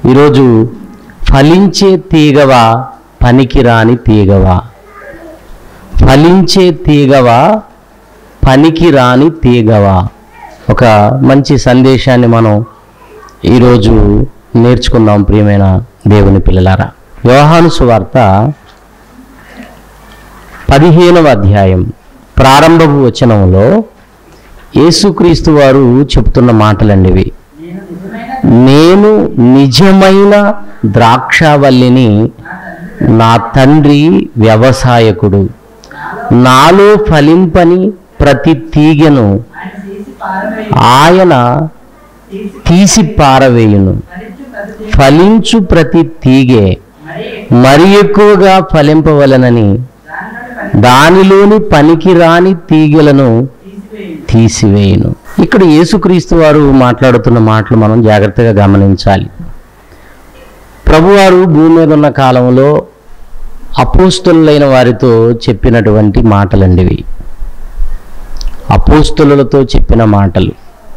ఈరోజు ఫలించే తీగవా పనికిరాని తీగవా ఫలించే తీగవా పనికిరాని తీగవా ఒక మంచి సందేశాన్ని మనం ఈరోజు నేర్చుకుందాం ప్రియమైన దేవుని పిల్లలారా యోహాను సువార్త పదిహేనవ అధ్యాయం ప్రారంభపు వచనంలో యేసుక్రీస్తు వారు చెప్తున్న మాటలండి ఇవి నేను నిజమైన ద్రాక్షావల్లిని నా తండ్రి వ్యవసాయకుడు నాలో ఫలింపని ప్రతి తీగను ఆయన తీసి పారవేయును ఫలించు ప్రతి తీగే మరి ఎక్కువగా ఫలింపవలనని దానిలోని పనికిరాని తీగలను తీసివేయును ఇక్కడ యేసుక్రీస్తు వారు మాట్లాడుతున్న మాటలు మనం జాగ్రత్తగా గమనించాలి ప్రభువారు భూమి మీద ఉన్న కాలంలో అపోస్తులైన వారితో చెప్పినటువంటి మాటలండి ఇవి అపోస్తులతో చెప్పిన మాటలు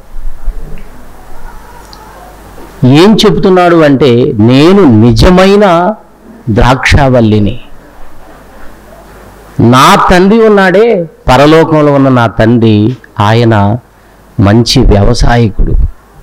ఏం చెప్తున్నాడు అంటే నేను నిజమైన ద్రాక్షావల్లిని నా తండ్రి ఉన్నాడే పరలోకంలో ఉన్న నా తండ్రి ఆయన మంచి వ్యవసాయకుడు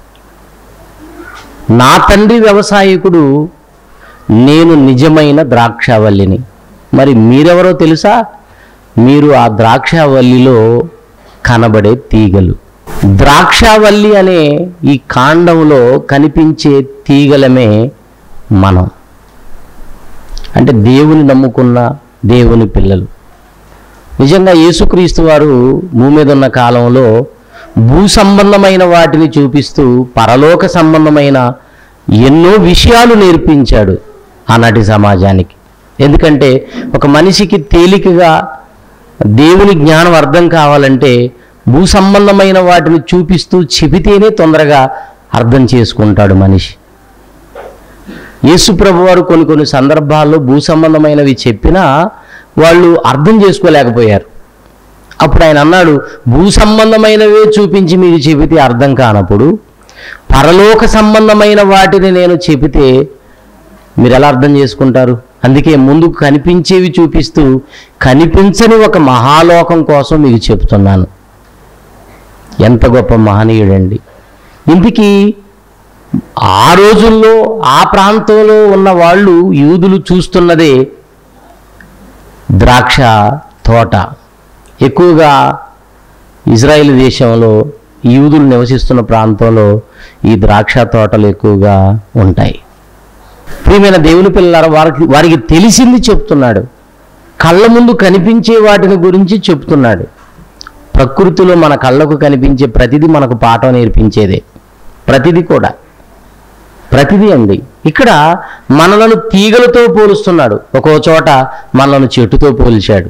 నా తండ్రి వ్యవసాయకుడు నేను నిజమైన ద్రాక్షావల్లిని మరి మీరెవరో తెలుసా మీరు ఆ ద్రాక్షావల్లిలో కనబడే తీగలు ద్రాక్షావల్లి అనే ఈ కాండంలో కనిపించే తీగలమే మనం అంటే దేవుని నమ్ముకున్న దేవుని పిల్లలు నిజంగా యేసుక్రీస్తు వారు భూమి మీద ఉన్న కాలంలో భూ సంబంధమైన వాటిని చూపిస్తూ పరలోక సంబంధమైన ఎన్నో విషయాలు నేర్పించాడు ఆనాటి సమాజానికి ఎందుకంటే ఒక మనిషికి తేలికగా దేవుని జ్ఞానం అర్థం కావాలంటే భూ సంబంధమైన వాటిని చూపిస్తూ చెబితేనే తొందరగా అర్థం చేసుకుంటాడు మనిషి యేసుప్రభు వారు కొన్ని కొన్ని సందర్భాల్లో భూ సంబంధమైనవి చెప్పినా వాళ్ళు అర్థం చేసుకోలేకపోయారు అప్పుడు ఆయన అన్నాడు భూ సంబంధమైనవే చూపించి మీకు చెబితే అర్థం కానప్పుడు పరలోక సంబంధమైన వాటిని నేను చెబితే మీరు ఎలా అర్థం చేసుకుంటారు అందుకే ముందు కనిపించేవి చూపిస్తూ కనిపించని ఒక మహాలోకం కోసం మీకు చెప్తున్నాను ఎంత గొప్ప మహనీయుడండి ఇందుకీ ఆ రోజుల్లో ఆ ప్రాంతంలో ఉన్న వాళ్ళు యూదులు చూస్తున్నదే ద్రాక్ష తోట ఎక్కువగా ఇజ్రాయెల్ దేశంలో యూదులు నివసిస్తున్న ప్రాంతంలో ఈ ద్రాక్ష తోటలు ఎక్కువగా ఉంటాయి ప్రియమైన దేవుని పిల్లల వారికి వారికి తెలిసింది చెప్తున్నాడు కళ్ళ ముందు కనిపించే వాటిని గురించి చెప్తున్నాడు ప్రకృతిలో మన కళ్ళకు కనిపించే ప్రతిదీ మనకు పాఠం నేర్పించేదే ప్రతిదీ కూడా ప్రతిదీ అండి ఇక్కడ మనలను తీగలతో పోలుస్తున్నాడు ఒక్కో చోట మనలను చెట్టుతో పోల్చాడు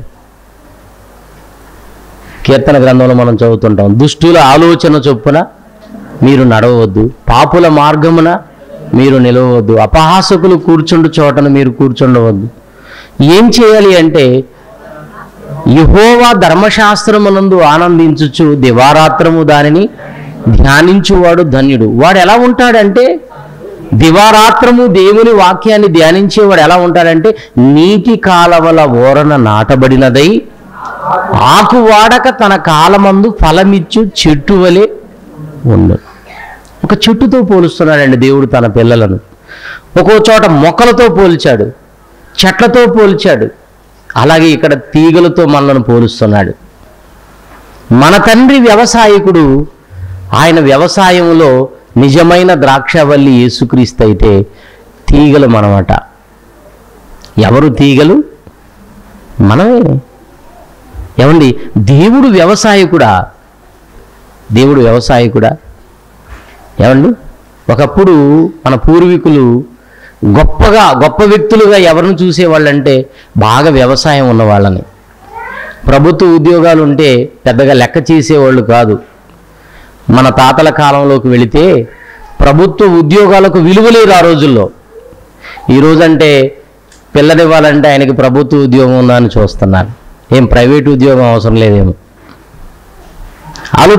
కీర్తన గ్రంథంలో మనం చదువుతుంటాం దుష్టుల ఆలోచన చొప్పున మీరు నడవవద్దు పాపుల మార్గమున మీరు నిలవవద్దు అపహాసకులు కూర్చుండు చోటన మీరు కూర్చుండవద్దు ఏం చేయాలి అంటే యహోవా ధర్మశాస్త్రమునందు ఆనందించుచు దివారాత్రము దానిని ధ్యానించువాడు ధన్యుడు వాడు ఎలా ఉంటాడంటే దివారాత్రము దేవుని వాక్యాన్ని ధ్యానించేవాడు ఎలా ఉంటాడంటే నీటి కాలవల ఓరన నాటబడినదై ఆకు వాడక తన కాలమందు ఫలమిచ్చు చెట్టు వలె ఉండు ఒక చెట్టుతో పోలుస్తున్నాడండి దేవుడు తన పిల్లలను ఒక్కో చోట మొక్కలతో పోల్చాడు చెట్లతో పోల్చాడు అలాగే ఇక్కడ తీగలతో మనలను పోలుస్తున్నాడు మన తండ్రి వ్యవసాయకుడు ఆయన వ్యవసాయంలో నిజమైన ద్రాక్షవల్లి యేసుక్రీస్తు అయితే తీగలు మనమట ఎవరు తీగలు మనమే ఏమండి దేవుడు వ్యవసాయకుడా దేవుడు వ్యవసాయకుడా ఏమండి ఒకప్పుడు మన పూర్వీకులు గొప్పగా గొప్ప వ్యక్తులుగా ఎవరిని చూసేవాళ్ళంటే బాగా వ్యవసాయం ఉన్న వాళ్ళని ప్రభుత్వ ఉద్యోగాలు ఉంటే పెద్దగా లెక్క చేసేవాళ్ళు కాదు మన తాతల కాలంలోకి వెళితే ప్రభుత్వ ఉద్యోగాలకు విలువ లేదు ఆ రోజుల్లో ఈ రోజంటే పిల్లనివ్వాలంటే ఆయనకి ప్రభుత్వ ఉద్యోగం ఉందా అని చూస్తున్నారు ఏం ప్రైవేట్ ఉద్యోగం అవసరం లేదేమో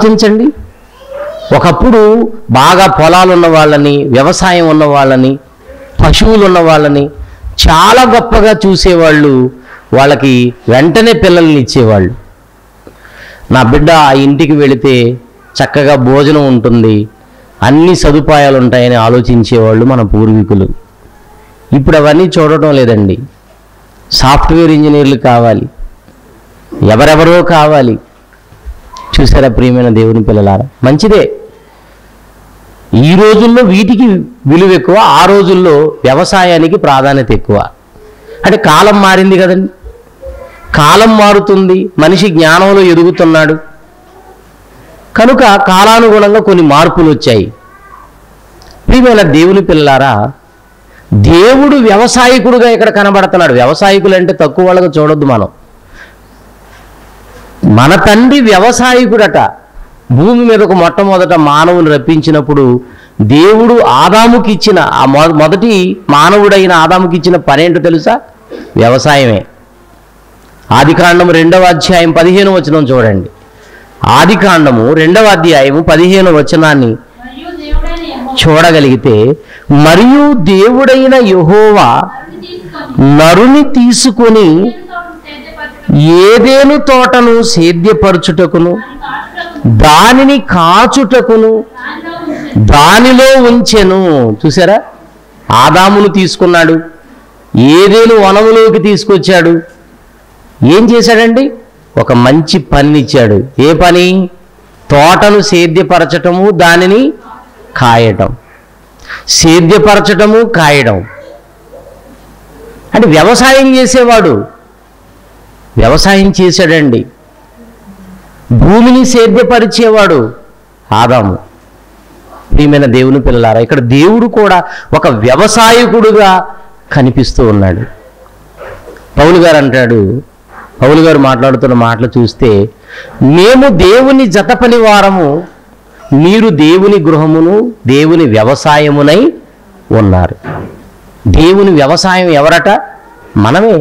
ఆలోచించండి ఒకప్పుడు బాగా పొలాలు ఉన్న వాళ్ళని వ్యవసాయం ఉన్న వాళ్ళని పశువులు ఉన్న వాళ్ళని చాలా గొప్పగా చూసేవాళ్ళు వాళ్ళకి వెంటనే పిల్లల్ని ఇచ్చేవాళ్ళు నా బిడ్డ ఆ ఇంటికి వెళితే చక్కగా భోజనం ఉంటుంది అన్ని సదుపాయాలు ఉంటాయని ఆలోచించేవాళ్ళు మన పూర్వీకులు ఇప్పుడు అవన్నీ చూడటం లేదండి సాఫ్ట్వేర్ ఇంజనీర్లు కావాలి ఎవరెవరో కావాలి చూసారా ప్రియమైన దేవుని పిల్లలారా మంచిదే ఈ రోజుల్లో వీటికి విలువ ఎక్కువ ఆ రోజుల్లో వ్యవసాయానికి ప్రాధాన్యత ఎక్కువ అంటే కాలం మారింది కదండి కాలం మారుతుంది మనిషి జ్ఞానంలో ఎదుగుతున్నాడు కనుక కాలానుగుణంగా కొన్ని మార్పులు వచ్చాయి ప్రియమైన దేవుని పిల్లారా దేవుడు వ్యవసాయకుడుగా ఇక్కడ కనబడుతున్నాడు వ్యవసాయకులు అంటే తక్కువ వాళ్ళగా చూడొద్దు మనం మన తండ్రి వ్యవసాయకుడట భూమి మీదకు మొట్టమొదట మానవుని రప్పించినప్పుడు దేవుడు ఆదాముకి ఇచ్చిన ఆ మొ- మొదటి మానవుడైన ఆదాముకి ఇచ్చిన పనేంటో తెలుసా వ్యవసాయమే ఆదికాండం రెండవ అధ్యాయం పదిహేను వచనం చూడండి ఆదికాండము రెండవ అధ్యాయము పదిహేను వచనాన్ని మరియు దేవుడైన యెహోవా చూడగలిగితే మరియు దేవుడైన యెహోవా నరుని తీసుకొని నరుని తీసుకొని ఏదెను తోటను సేద్యపరచుటకు ఏదేను తోటను సేద్యపరచుటకును దాని కాచుటకు దానిని కాచుటకును దానిలో దానిలో ఉంచెను. ఉంచెను చూసారా ఆదామును తీసుకున్నాడు ఏదేను వనములోకి తీసుకొచ్చాడు ఏం చేశాడండి ఒక మంచి పనినిచ్చాడు ఏ పని తోటను సేద్యపరచటము దానిని కాయటం సేద్యపరచటము కాయడం అంటే వ్యవసాయం చేసేవాడు వ్యవసాయం చేశాడండి భూమిని సేద్యపరిచేవాడు ఆదాము ప్రియమైన దేవుని పిల్లలారా ఇక్కడ దేవుడు కూడా ఒక వ్యవసాయకుడుగా కనిపిస్తూ ఉన్నాడు పౌలు గారు అంటాడు పౌలు గారు మాట్లాడుతున్న మాటలు చూస్తే మేము దేవుని జతపని వారము మీరు దేవుని గృహమును దేవుని వ్యవసాయమునై ఉన్నారు దేవుని వ్యవసాయం ఎవరట మనమే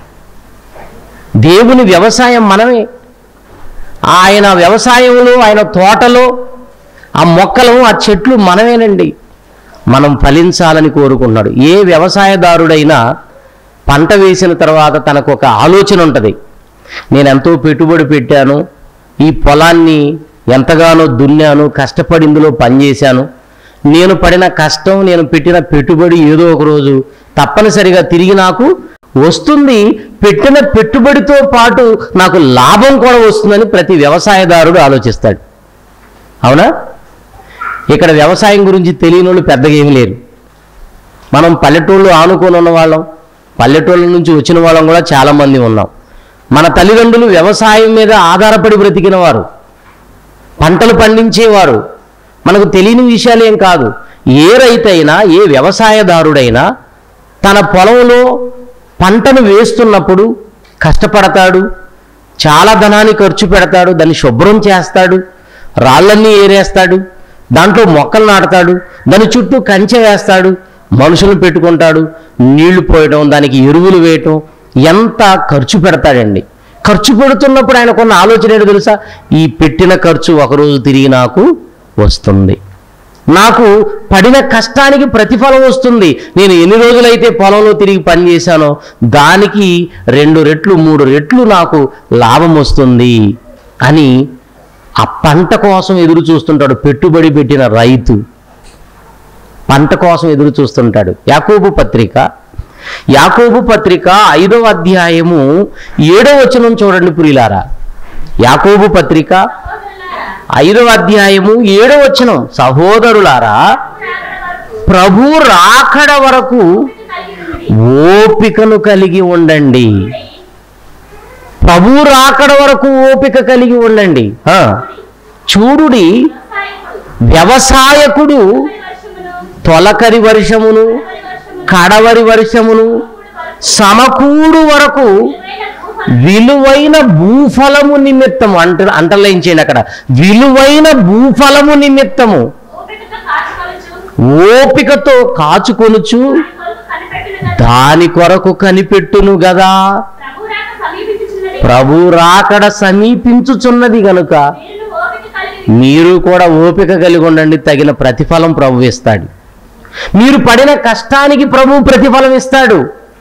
దేవుని వ్యవసాయం మనమే ఆయన వ్యవసాయంలో ఆయన తోటలో ఆ మొక్కలు ఆ చెట్లు మనమేనండి మనం ఫలించాలని కోరుకుంటున్నాడు ఏ వ్యవసాయదారుడైనా పంట వేసిన తర్వాత తనకు ఒక ఆలోచన ఉంటుంది నేను ఎంతో పెట్టుబడి పెట్టాను ఈ పొలాన్ని ఎంతగానో దున్నాను కష్టపడి ఇందులో పనిచేశాను నేను పడిన కష్టం నేను పెట్టిన పెట్టుబడి ఏదో ఒక రోజు తప్పనిసరిగా తిరిగి నాకు వస్తుంది పెట్టిన పెట్టుబడితో పాటు నాకు లాభం కూడా వస్తుందని ప్రతి వ్యవసాయదారుడు ఆలోచిస్తాడు అవునా ఇక్కడ వ్యవసాయం గురించి తెలియని వాళ్ళు పెద్దగా ఏమీ లేరు మనం పల్లెటూళ్ళు ఆనుకొని ఉన్న వాళ్ళం పల్లెటూళ్ళ నుంచి వచ్చిన వాళ్ళం కూడా చాలామంది ఉన్నాం మన తల్లిదండ్రులు వ్యవసాయం మీద ఆధారపడి బ్రతికిన వారు పంటలు పండించేవారు మనకు తెలియని విషయాలు ఏం కాదు ఏ రైతైనా ఏ వ్యవసాయదారుడైనా తన పొలంలో పంటను వేస్తున్నప్పుడు కష్టపడతాడు చాలా ధనాన్ని ఖర్చు పెడతాడు దాన్ని శుభ్రం చేస్తాడు రాళ్ళన్నీ ఏరేస్తాడు దాంట్లో మొక్కలు నాటుతాడు దాని చుట్టూ కంచె వేస్తాడు మనుషులను పెట్టుకుంటాడు నీళ్లు పోయడం దానికి ఎరువులు వేయటం ఎంత ఖర్చు పెడతాడండి ఖర్చు పెడుతున్నప్పుడు ఆయనకున్న ఆలోచన ఏంటో తెలుసా ఈ పెట్టిన ఖర్చు ఒకరోజు తిరిగి నాకు వస్తుంది నాకు పడిన కష్టానికి ప్రతిఫలం వస్తుంది నేను ఎన్ని రోజులైతే పొలంలో తిరిగి పని చేశానో దానికి రెండు రెట్లు మూడు రెట్లు నాకు లాభం వస్తుంది అని ఆ పంట కోసం ఎదురు చూస్తుంటాడు పెట్టుబడి పెట్టిన రైతు పంట కోసం ఎదురు చూస్తుంటాడు యాకోబు పత్రిక యాకోబు పత్రిక ఐదవ అధ్యాయము ఏడవ వచనం చూడండి పురిలారా యాకోబు పత్రిక సహోదరులారా, ఐదవ అధ్యాయము ఏడవ వచనం సహోదరులారా ప్రభు రాకడ వరకు కలిగి ఉండి, ఓపికను కలిగి ఉండండి ప్రభు రాకడ వరకు ఓపిక కలిగి ఉండండి ఆ, చూడుడి వ్యవసాయకుడు వ్యవసాయకుడు వర్షమును తొలకరి వర్షమును వర్షమును కడవరి వర్షమును సమకూడు వరకు విలువైన విలువైన భూఫలం భూఫలము నిమిత్తము అంట అంటలేంచేయండి అక్కడ విలువైన భూఫలము నిమిత్తము ఓపికతో కాచుకొనుచు, ఓపికతో కాచుకొనుచు దాని కొరకు కనిపెట్టును దాని కొరకు కనిపెట్టును గదా. గదా ప్రభు రాక సమీపించుచున్నది. ప్రభు రాకడ సమీపించుచున్నది గనుక మీరు ఓపిక కలిగి మీరు కూడా ఓపిక కలిగి ఉండండి తగిన ప్రతిఫలం ప్రభు ఇస్తాడు మీరు పడిన కష్టానికి ప్రభు ప్రతిఫలం ఇస్తాడు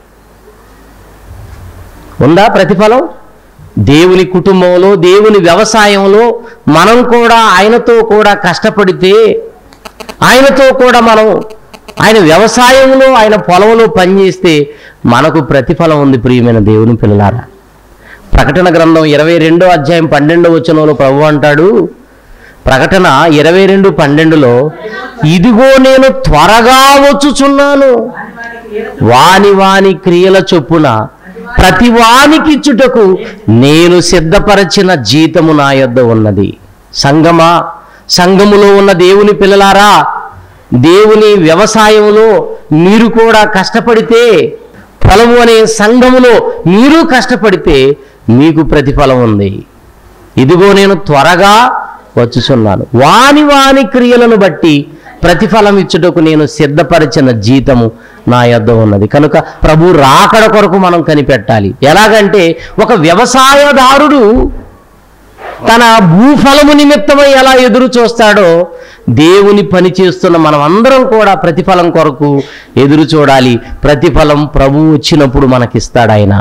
ఉందా ప్రతిఫలం దేవుని కుటుంబంలో దేవుని వ్యవసాయంలో మనం కూడా ఆయనతో కూడా కష్టపడితే ఆయనతో కూడా మనం ఆయన వ్యవసాయంలో ఆయన పొలంలో పనిచేస్తే మనకు ప్రతిఫలం ఉంది ప్రియమైన దేవుని పిల్లలారా ప్రకటన గ్రంథం ఇరవై రెండో అధ్యాయం పన్నెండో వచనంలో ప్రభు అంటాడు ప్రకటన ఇరవై రెండు పన్నెండులో ఇదిగో నేను త్వరగా వచ్చుచున్నాను వాని వాని క్రియల చొప్పున ప్రతి వానికి ఇచ్చుటకు నేను సిద్ధపరచిన జీతము నా యొద్ద ఉన్నది సంగమా సంఘములో ఉన్న దేవుని పిల్లలారా దేవుని వ్యవసాయంలో మీరు కూడా కష్టపడితే పొలము అనే సంఘములో మీరు కష్టపడితే మీకు ప్రతిఫలం ఉంది ఇదిగో నేను త్వరగా వచ్చుచున్నాను వాని వాని క్రియలను బట్టి ప్రతిఫలం ఇచ్చుటకు నేను సిద్ధపరిచిన జీతము నా యొద్ద ఉన్నది కనుక ప్రభు రాకడ కొరకు మనం కనిపెట్టాలి ఎలాగంటే ఒక వ్యవసాయదారుడు తన భూఫలము నిమిత్తమై ఎలా ఎదురు చూస్తాడో దేవుని పని చేస్తున్న మనం అందరం కూడా ప్రతిఫలం కొరకు ఎదురు చూడాలి ప్రతిఫలం ప్రభు వచ్చినప్పుడు మనకిస్తాడు ఆయన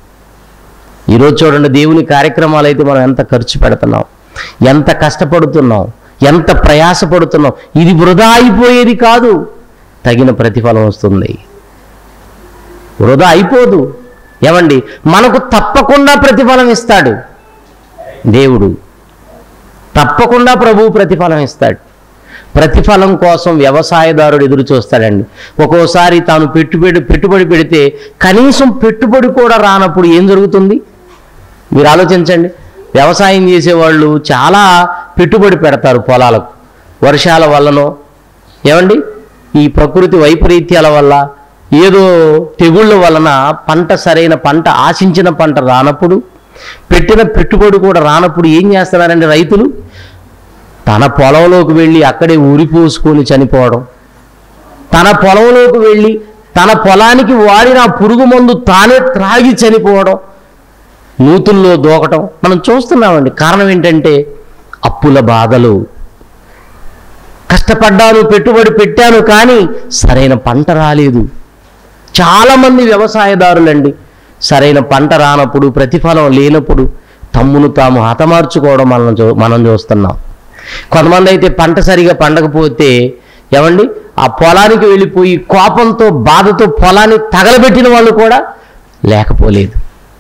ఈరోజు చూడండి దేవుని కార్యక్రమాలు అయితే మనం ఎంత ఖర్చు పెడుతున్నాం ఎంత కష్టపడుతున్నాం ఎంత ప్రయాసపడుతున్నాం ఇది వృధా అయిపోయేది కాదు తగిన ప్రతిఫలం వస్తుంది వృధా అయిపోదు ఏమండి మనకు తప్పకుండా ప్రతిఫలం ఇస్తాడు దేవుడు తప్పకుండా ప్రభువు ప్రతిఫలం ఇస్తాడు ప్రతిఫలం కోసం వ్యవసాయదారుడు ఎదురు చూస్తాడండి ఒక్కోసారి తాను పెట్టుబడి పెట్టుబడి పెడితే కనీసం పెట్టుబడి కూడా రానప్పుడు ఏం జరుగుతుంది మీరు ఆలోచించండి వ్యవసాయం చేసేవాళ్ళు చాలా పెట్టుబడి పెడతారు పొలాలకు వర్షాల వల్లనో ఏమండి ఈ ప్రకృతి వైపరీత్యాల వల్ల ఏదో తెగుళ్ళ వలన పంట సరైన పంట ఆశించిన పంట రానప్పుడు పెట్టిన పెట్టుబడి కూడా రానప్పుడు ఏం చేస్తున్నారండి రైతులు తన పొలంలోకి వెళ్ళి అక్కడే ఉరిపోసుకొని చనిపోవడం తన పొలంలోకి వెళ్ళి తన పొలానికి వాడిన ఆ పురుగు మందు తానే త్రాగి చనిపోవడం నూతుల్లో దూకటం మనం చూస్తున్నామండి కారణం ఏంటంటే అప్పుల బాధలు కష్టపడ్డాను పెట్టుబడి పెట్టాను కానీ సరైన పంట రాలేదు చాలామంది వ్యవసాయదారులండి సరైన పంట రానప్పుడు ప్రతిఫలం లేనప్పుడు తమ్మును తాము హతమార్చుకోవడం మనం చూ మనం చూస్తున్నాం కొంతమంది అయితే పంట సరిగా పండకపోతే ఏమండి ఆ పొలానికి వెళ్ళిపోయి కోపంతో బాధతో పొలాన్ని తగలబెట్టిన వాళ్ళు కూడా లేకపోలేదు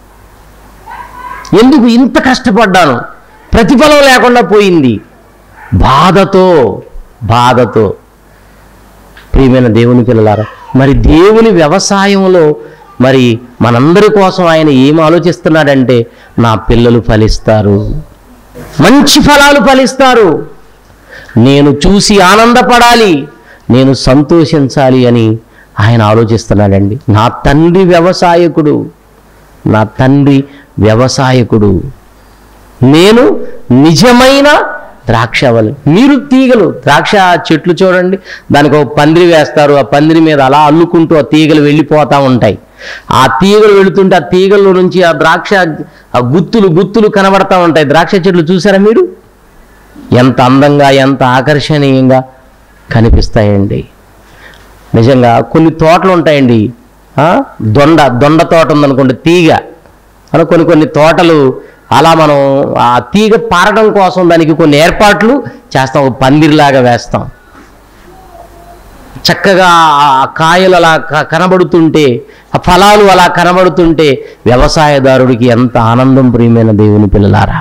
ఎందుకు ఇంత కష్టపడ్డాను ప్రతిఫలం లేకుండా పోయింది బాధతో బాధతో ప్రియమైన దేవుని పిల్లలారా మరి దేవుని వ్యవసాయంలో మరి మనందరి కోసం ఆయన ఏం ఆలోచిస్తున్నాడంటే నా పిల్లలు ఫలిస్తారు మంచి ఫలాలు ఫలిస్తారు నేను చూసి ఆనందపడాలి నేను సంతోషించాలి అని ఆయన ఆలోచిస్తున్నాడండి నా తండ్రి వ్యవసాయకుడు నా తండ్రి వ్యవసాయకుడు నేను నిజమైన ద్రాక్షవల్లి మీరు తీగలు ద్రాక్ష చెట్లు చూడండి దానికి ఒక పందిరి వేస్తారు ఆ పందిరి మీద అలా అల్లుకుంటూ ఆ తీగలు వెళ్ళిపోతూ ఉంటాయి ఆ తీగలు వెళుతుంటే ఆ తీగల నుంచి ఆ ద్రాక్ష ఆ గుత్తులు గుత్తులు కనబడతా ఉంటాయి ద్రాక్ష చెట్లు చూసారా మీరు ఎంత అందంగా ఎంత ఆకర్షణీయంగా కనిపిస్తాయండి నిజంగా కొన్ని తోటలు ఉంటాయండి ఆ, దొండ దొండ తోట ఉందనుకోండి తీగ అలా కొన్ని కొన్ని తోటలు అలా మనం ఆ తీగ పారడం కోసం దానికి కొన్ని ఏర్పాట్లు చేస్తాం ఒక పందిరిలాగా వేస్తాం చక్కగా ఆ కాయలు అలా క- కనబడుతుంటే ఆ ఫలాలు అలా కనబడుతుంటే వ్యవసాయదారుడికి ఎంత ఆనందం ప్రియమైన దేవుని పిల్లలారా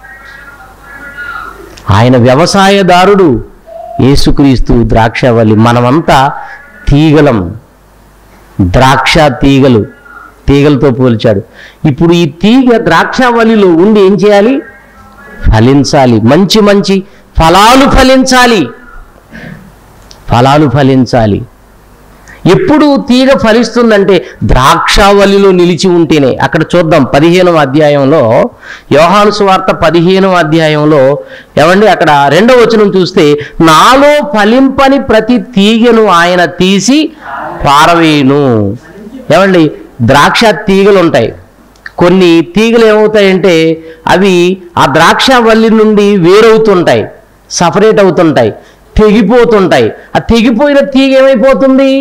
ఆయన వ్యవసాయదారుడు యేసుక్రీస్తు ద్రాక్షవల్లి మనమంతా తీగలం ద్రాక్ష తీగలు తీగలతో పోల్చాడు ఇప్పుడు ఈ తీగ ద్రాక్షవల్లిలో ఉండి ఏం చేయాలి ఫలించాలి మంచి మంచి ఫలాలు ఫలించాలి ఫలాలు ఫలించాలి ఎప్పుడు తీగ ఫలిస్తుందంటే ద్రాక్షావల్లిలో నిలిచి ఉంటేనే అక్కడ చూద్దాం పదిహేనవ అధ్యాయంలో యోహాను సువార్త పదిహేనవ అధ్యాయంలో ఏమండి అక్కడ రెండవ వచనం చూస్తే నాలో ఫలింపని ప్రతి తీగను ఆయన తీసి పారవేయును ఏమండి ద్రాక్ష తీగలు ఉంటాయి కొన్ని తీగలు ఏమవుతాయంటే అవి ఆ ద్రాక్ష వల్లి నుండి వేరవుతుంటాయి సపరేట్ అవుతుంటాయి తెగిపోతుంటాయి ఆ తెగిపోయిన తీగ ఏమైపోతుంది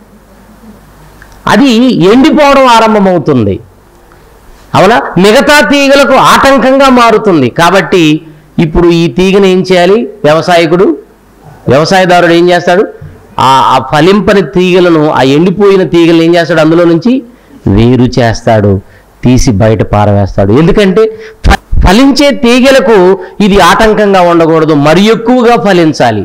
అది ఎండిపోవడం ఆరంభమవుతుంది అవునా మిగతా తీగలకు ఆటంకంగా మారుతుంది కాబట్టి ఇప్పుడు ఈ తీగను ఏం చేయాలి వ్యవసాయకుడు వ్యవసాయదారుడు ఏం చేస్తాడు ఆ ఆ ఫలింపని తీగలను ఆ ఎండిపోయిన తీగలను ఏం చేస్తాడు అందులో నుంచి వేరు చేస్తాడు తీసి బయట పారవేస్తాడు ఎందుకంటే ఫ- ఫలించే తీగలకు ఇది ఆటంకంగా ఉండకూడదు మరి ఎక్కువగా ఫలించాలి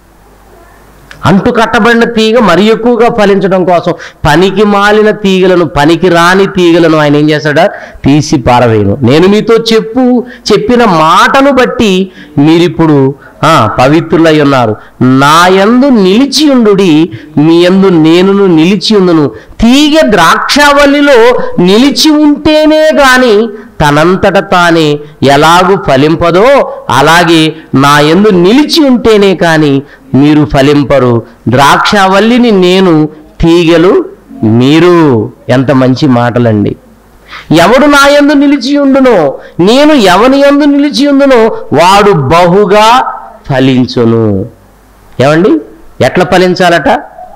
అంటు కట్టబడిన తీగ మరి ఎక్కువగా ఫలించడం కోసం పనికి మాలిన తీగలను పనికి రాని తీగలను ఆయన ఏం చేస్తాడా తీసి పారవేయను నేను మీతో చెప్పు చెప్పిన మాటను బట్టి మీరిప్పుడు ఆ, పవిత్రులై ఉన్నారు నా యందు నిలిచి ఉండుడి మీ యందు నేనును నిలిచి ఉందును తీగ ద్రాక్షావల్లిలో నిలిచి ఉంటేనే గాని తనంతట తానే ఎలాగూ ఫలింపదో అలాగే నా యందు నిలిచి ఉంటేనే కాని మీరు ఫలింపరు ద్రాక్షావల్లిని నేను తీగలు మీరు ఎంత మంచి మాటలండి ఎవడు నా యందు నిలిచి ఉండునో నేను ఎవని యందు నిలిచి ఉండునో వాడు బహుగా ఫలించును ఏమండి ఎట్లా ఫలించాలట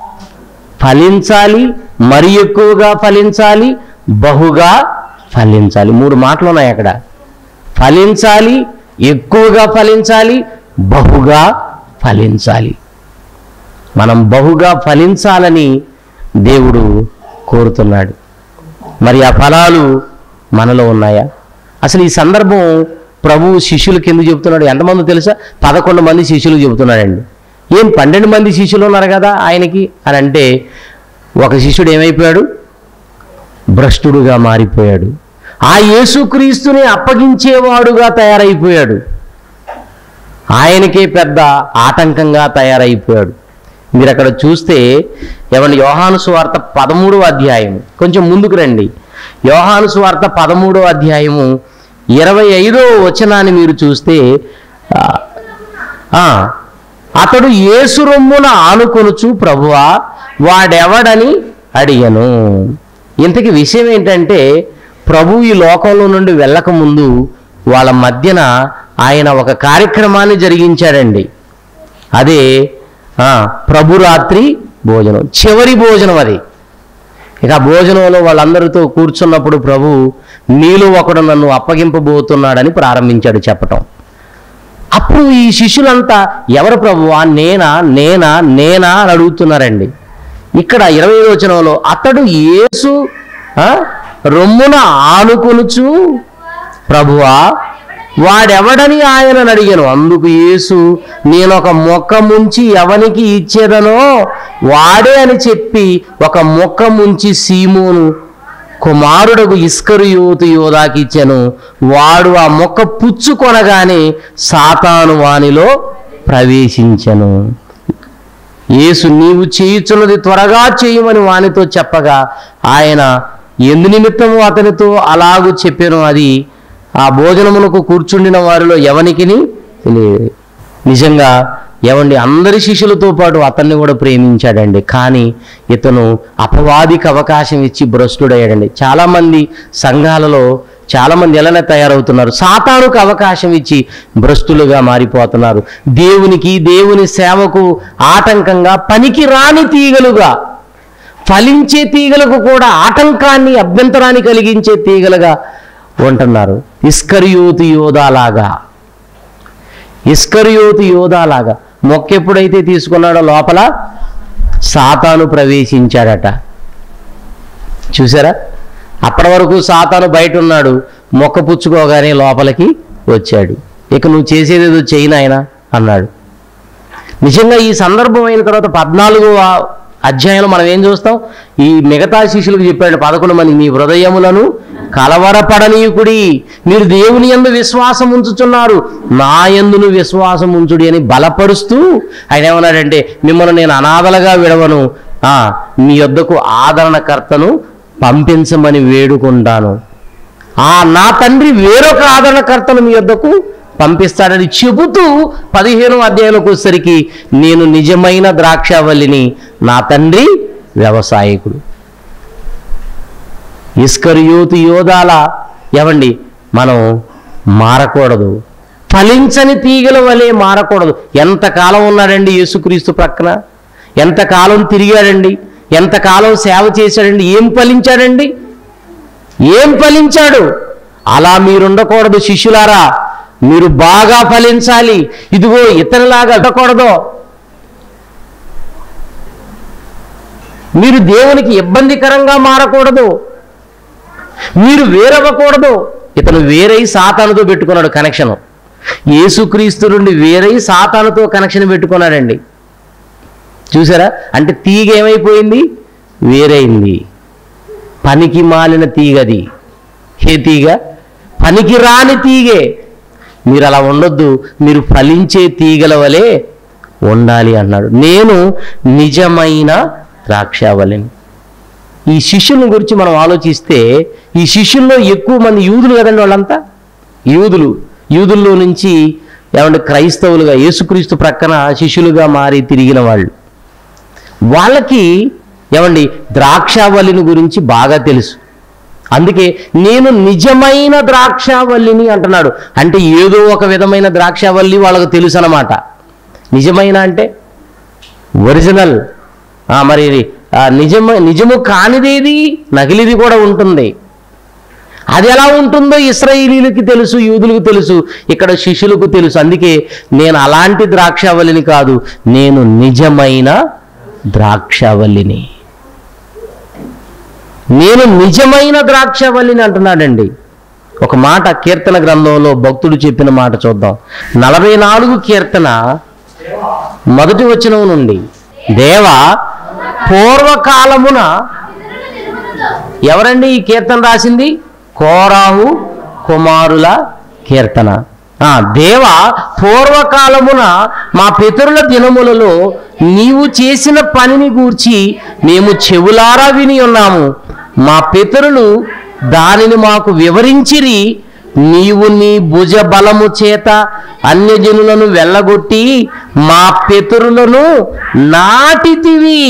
ఫలించాలి మరి ఎక్కువగా ఫలించాలి బహుగా ఫలించాలి మూడు మాటలు ఉన్నాయి అక్కడ ఫలించాలి ఎక్కువగా ఫలించాలి బహుగా ఫలించాలి మనం బహుగా ఫలించాలని దేవుడు కోరుతున్నాడు మరి ఆ ఫలాలు మనలో ఉన్నాయా అసలు ఈ సందర్భం ప్రభు శిష్యులకి ఎందుకు చెబుతున్నాడు ఎంతమంది తెలుసా పదకొండు మంది శిష్యులు చెబుతున్నాడండి ఏం పన్నెండు మంది శిష్యులు ఉన్నారు కదా ఆయనకి అని అంటే ఒక శిష్యుడు ఏమైపోయాడు భ్రష్టుడుగా మారిపోయాడు ఆ యేసుక్రీస్తుని అప్పగించేవాడుగా తయారైపోయాడు ఆయనకే పెద్ద ఆటంకంగా తయారైపోయాడు మీరు అక్కడ చూస్తే ఏమన్నా యోహాను సువార్త పదమూడవ అధ్యాయం కొంచెం ముందుకు రండి యోహాను సువార్త పదమూడవ అధ్యాయము ఇరవై ఐదో వచనాన్ని మీరు చూస్తే ఆ, ఆ, అతడు యేసు రొమ్మున ఆనుకొనుచు ప్రభువా వాడెవడని అడిగను ఇంతకి విషయం ఏంటంటే ప్రభు ఈ లోకంలో నుండి వెళ్ళక ముందు వాళ్ళ మధ్యన ఆయన ఒక కార్యక్రమాన్ని జరిగించాడండి అదే ఆ, ప్రభురాత్రి భోజనం చివరి భోజనం అది ఇక ఆ భోజనంలో వాళ్ళందరితో కూర్చున్నప్పుడు ప్రభు నీలో ఒకడు నన్ను అప్పగింపబోతున్నాడని ప్రారంభించాడు చెప్పటం అప్పుడు ఈ శిష్యులంతా ఎవరు ప్రభువా నేనా నేనా నేనా అని అడుగుతున్నారండి ఇక్కడ ఇరవై వచనంలో అతడు యేసు ఆ, రొమ్మున ఆనుకొనుచు ప్రభువా వాడెవడని ఆయనను అడిగాను అందుకు యేసు నేను ఒక మొక్క ముంచి ఎవనికి ఇచ్చేదనో వాడే అని చెప్పి ఒక మొక్క ముంచి సీమోను కుమారుడకు ఇస్కరియోతు యోధాకి ఇచ్చాను వాడు ఆ మొక్క పుచ్చుకొనగానే సాతాను వానిలో ప్రవేశించను యేసు నీవు చేయుచున్నది త్వరగా చేయమని వానితో చెప్పగా ఆయన ఎందు నిమిత్తము అతనితో అలాగూ చెప్పాను అది ఆ భోజనమునకు కూర్చుండిన వారిలో ఎవనికిని తెలియదు నిజంగా ఏమండి అందరి శిష్యులతో పాటు అతన్ని కూడా ప్రేమించాడండి కానీ ఇతను అపవాదికి అవకాశం ఇచ్చి భ్రష్టుడయ్యాడండి చాలామంది సంఘాలలో చాలామంది ఎలానే తయారవుతున్నారు సాతానుకు అవకాశం ఇచ్చి భ్రష్టులుగా మారిపోతున్నారు దేవునికి దేవుని సేవకు ఆటంకంగా పనికి రాని తీగలుగా ఫలించే తీగలకు కూడా ఆటంకాన్ని అభ్యంతరాన్ని కలిగించే తీగలుగా ఉంటున్నారు ఇస్కరియోతు యోధాలాగా ఇస్కరియోతు యోధాలాగా మొక్క ఎప్పుడైతే తీసుకున్నాడో లోపల సాతాను ప్రవేశించాడట చూసారా అప్పటి వరకు సాతాను బయట ఉన్నాడు మొక్క పుచ్చుకోగానే లోపలికి వచ్చాడు ఇక నువ్వు చేసేది ఏదో చేయి నాయనా అన్నాడు నిజంగా ఈ సందర్భం అయిన తర్వాత పద్నాలుగో అధ్యాయంలో మనం ఏం చూస్తాం ఈ మిగతా శిష్యులకు చెప్పాడు పదకొండు మంది మీ హృదయములను కలవరపడనీయుకుడి మీరు దేవుని యందు విశ్వాసం ఉంచుచున్నారు నా యందును విశ్వాసం ఉంచుడి అని బలపరుస్తూ ఆయన ఏమన్నాడంటే మిమ్మల్ని నేను అనాథలుగా విడవను ఆ, మీ యొద్దకు ఆదరణకర్తను పంపించమని వేడుకుంటాను ఆ నా తండ్రి వేరొక ఆదరణకర్తను మీ యొద్దకు పంపిస్తాడని చెబుతూ పదిహేను అధ్యాయంలోకి వచ్చేసరికి నేను నిజమైన ద్రాక్షావల్లిని నా తండ్రి వ్యవసాయకుడు ఇస్కరియోతు యోధాల ఏమండి మనం మారకూడదు ఫలించని తీగల వలె మారకూడదు ఎంతకాలం ఉన్నాడండి యేసుక్రీస్తు ప్రక్కన ఎంతకాలం తిరిగాడండి ఎంతకాలం సేవ చేశాడండి ఏం ఫలించాడండి ఏం ఫలించాడు అలా మీరుండకూడదు శిష్యులారా మీరు బాగా ఫలించాలి ఇదిగో ఇతరులాగా ఉండకూడదు మీరు దేవునికి ఇబ్బందికరంగా మారకూడదు మీరు వేరవ్వకూడదు ఇతను వేరై సాతానుతో పెట్టుకున్నాడు కనెక్షన్ యేసుక్రీస్తు నుండి వేరై సాతానుతో కనెక్షన్ పెట్టుకున్నాడండి చూసారా అంటే తీగ ఏమైపోయింది వేరైంది పనికి మాలిన తీగది ఏ తీగ పనికి రాని తీగే మీరు అలా ఉండొద్దు మీరు ఫలించే తీగల వలె ఉండాలి అన్నాడు నేను నిజమైన ద్రాక్షావళిని ఈ శిష్యుల గురించి మనం ఆలోచిస్తే ఈ శిష్యుల్లో ఎక్కువ మంది యూదులు కదండి వాళ్ళంతా యూదులు యూదుల్లో నుంచి ఏమంటే క్రైస్తవులుగా యేసుక్రీస్తు ప్రక్కన శిష్యులుగా మారి తిరిగిన వాళ్ళు వాళ్ళకి ఏమండి ద్రాక్షావల్లిని గురించి బాగా తెలుసు అందుకే నేను నిజమైన ద్రాక్షావల్లిని అంటున్నాడు అంటే ఏదో ఒక విధమైన ద్రాక్షావల్లి వాళ్ళకు తెలుసు అన్నమాట నిజమైన అంటే ఒరిజినల్ ఆ, మరి ఆ, నిజము నిజము కానిదేది నకిలిది కూడా ఉంటుంది అది ఎలా ఉంటుందో ఇస్రాయిలీలకి తెలుసు యూదులకు తెలుసు ఇక్కడ శిష్యులకు తెలుసు అందుకే నేను అలాంటి ద్రాక్షావల్లిని కాదు నేను నిజమైన ద్రాక్షావల్లిని నేను నిజమైన ద్రాక్షావల్లిని అంటున్నాడండి ఒక మాట కీర్తన గ్రంథంలో భక్తుడు చెప్పిన మాట చూద్దాం నలభై నాలుగు కీర్తన మొదటి వచనం నుండి దేవ పూర్వకాలమున ఎవరండి ఈ కీర్తన రాసింది కోరాహు కుమారుల కీర్తన ఆ దేవ పూర్వకాలమున మా పితరుల దినములలో నీవు చేసిన పనిని గూర్చి మేము చెవులారా విని ఉన్నాము మా పితరులు దానిని మాకు వివరించిరి నీవు నీ భుజ బలము చేత అన్యజనులను వెళ్ళగొట్టి మా పితరులను నాటితివి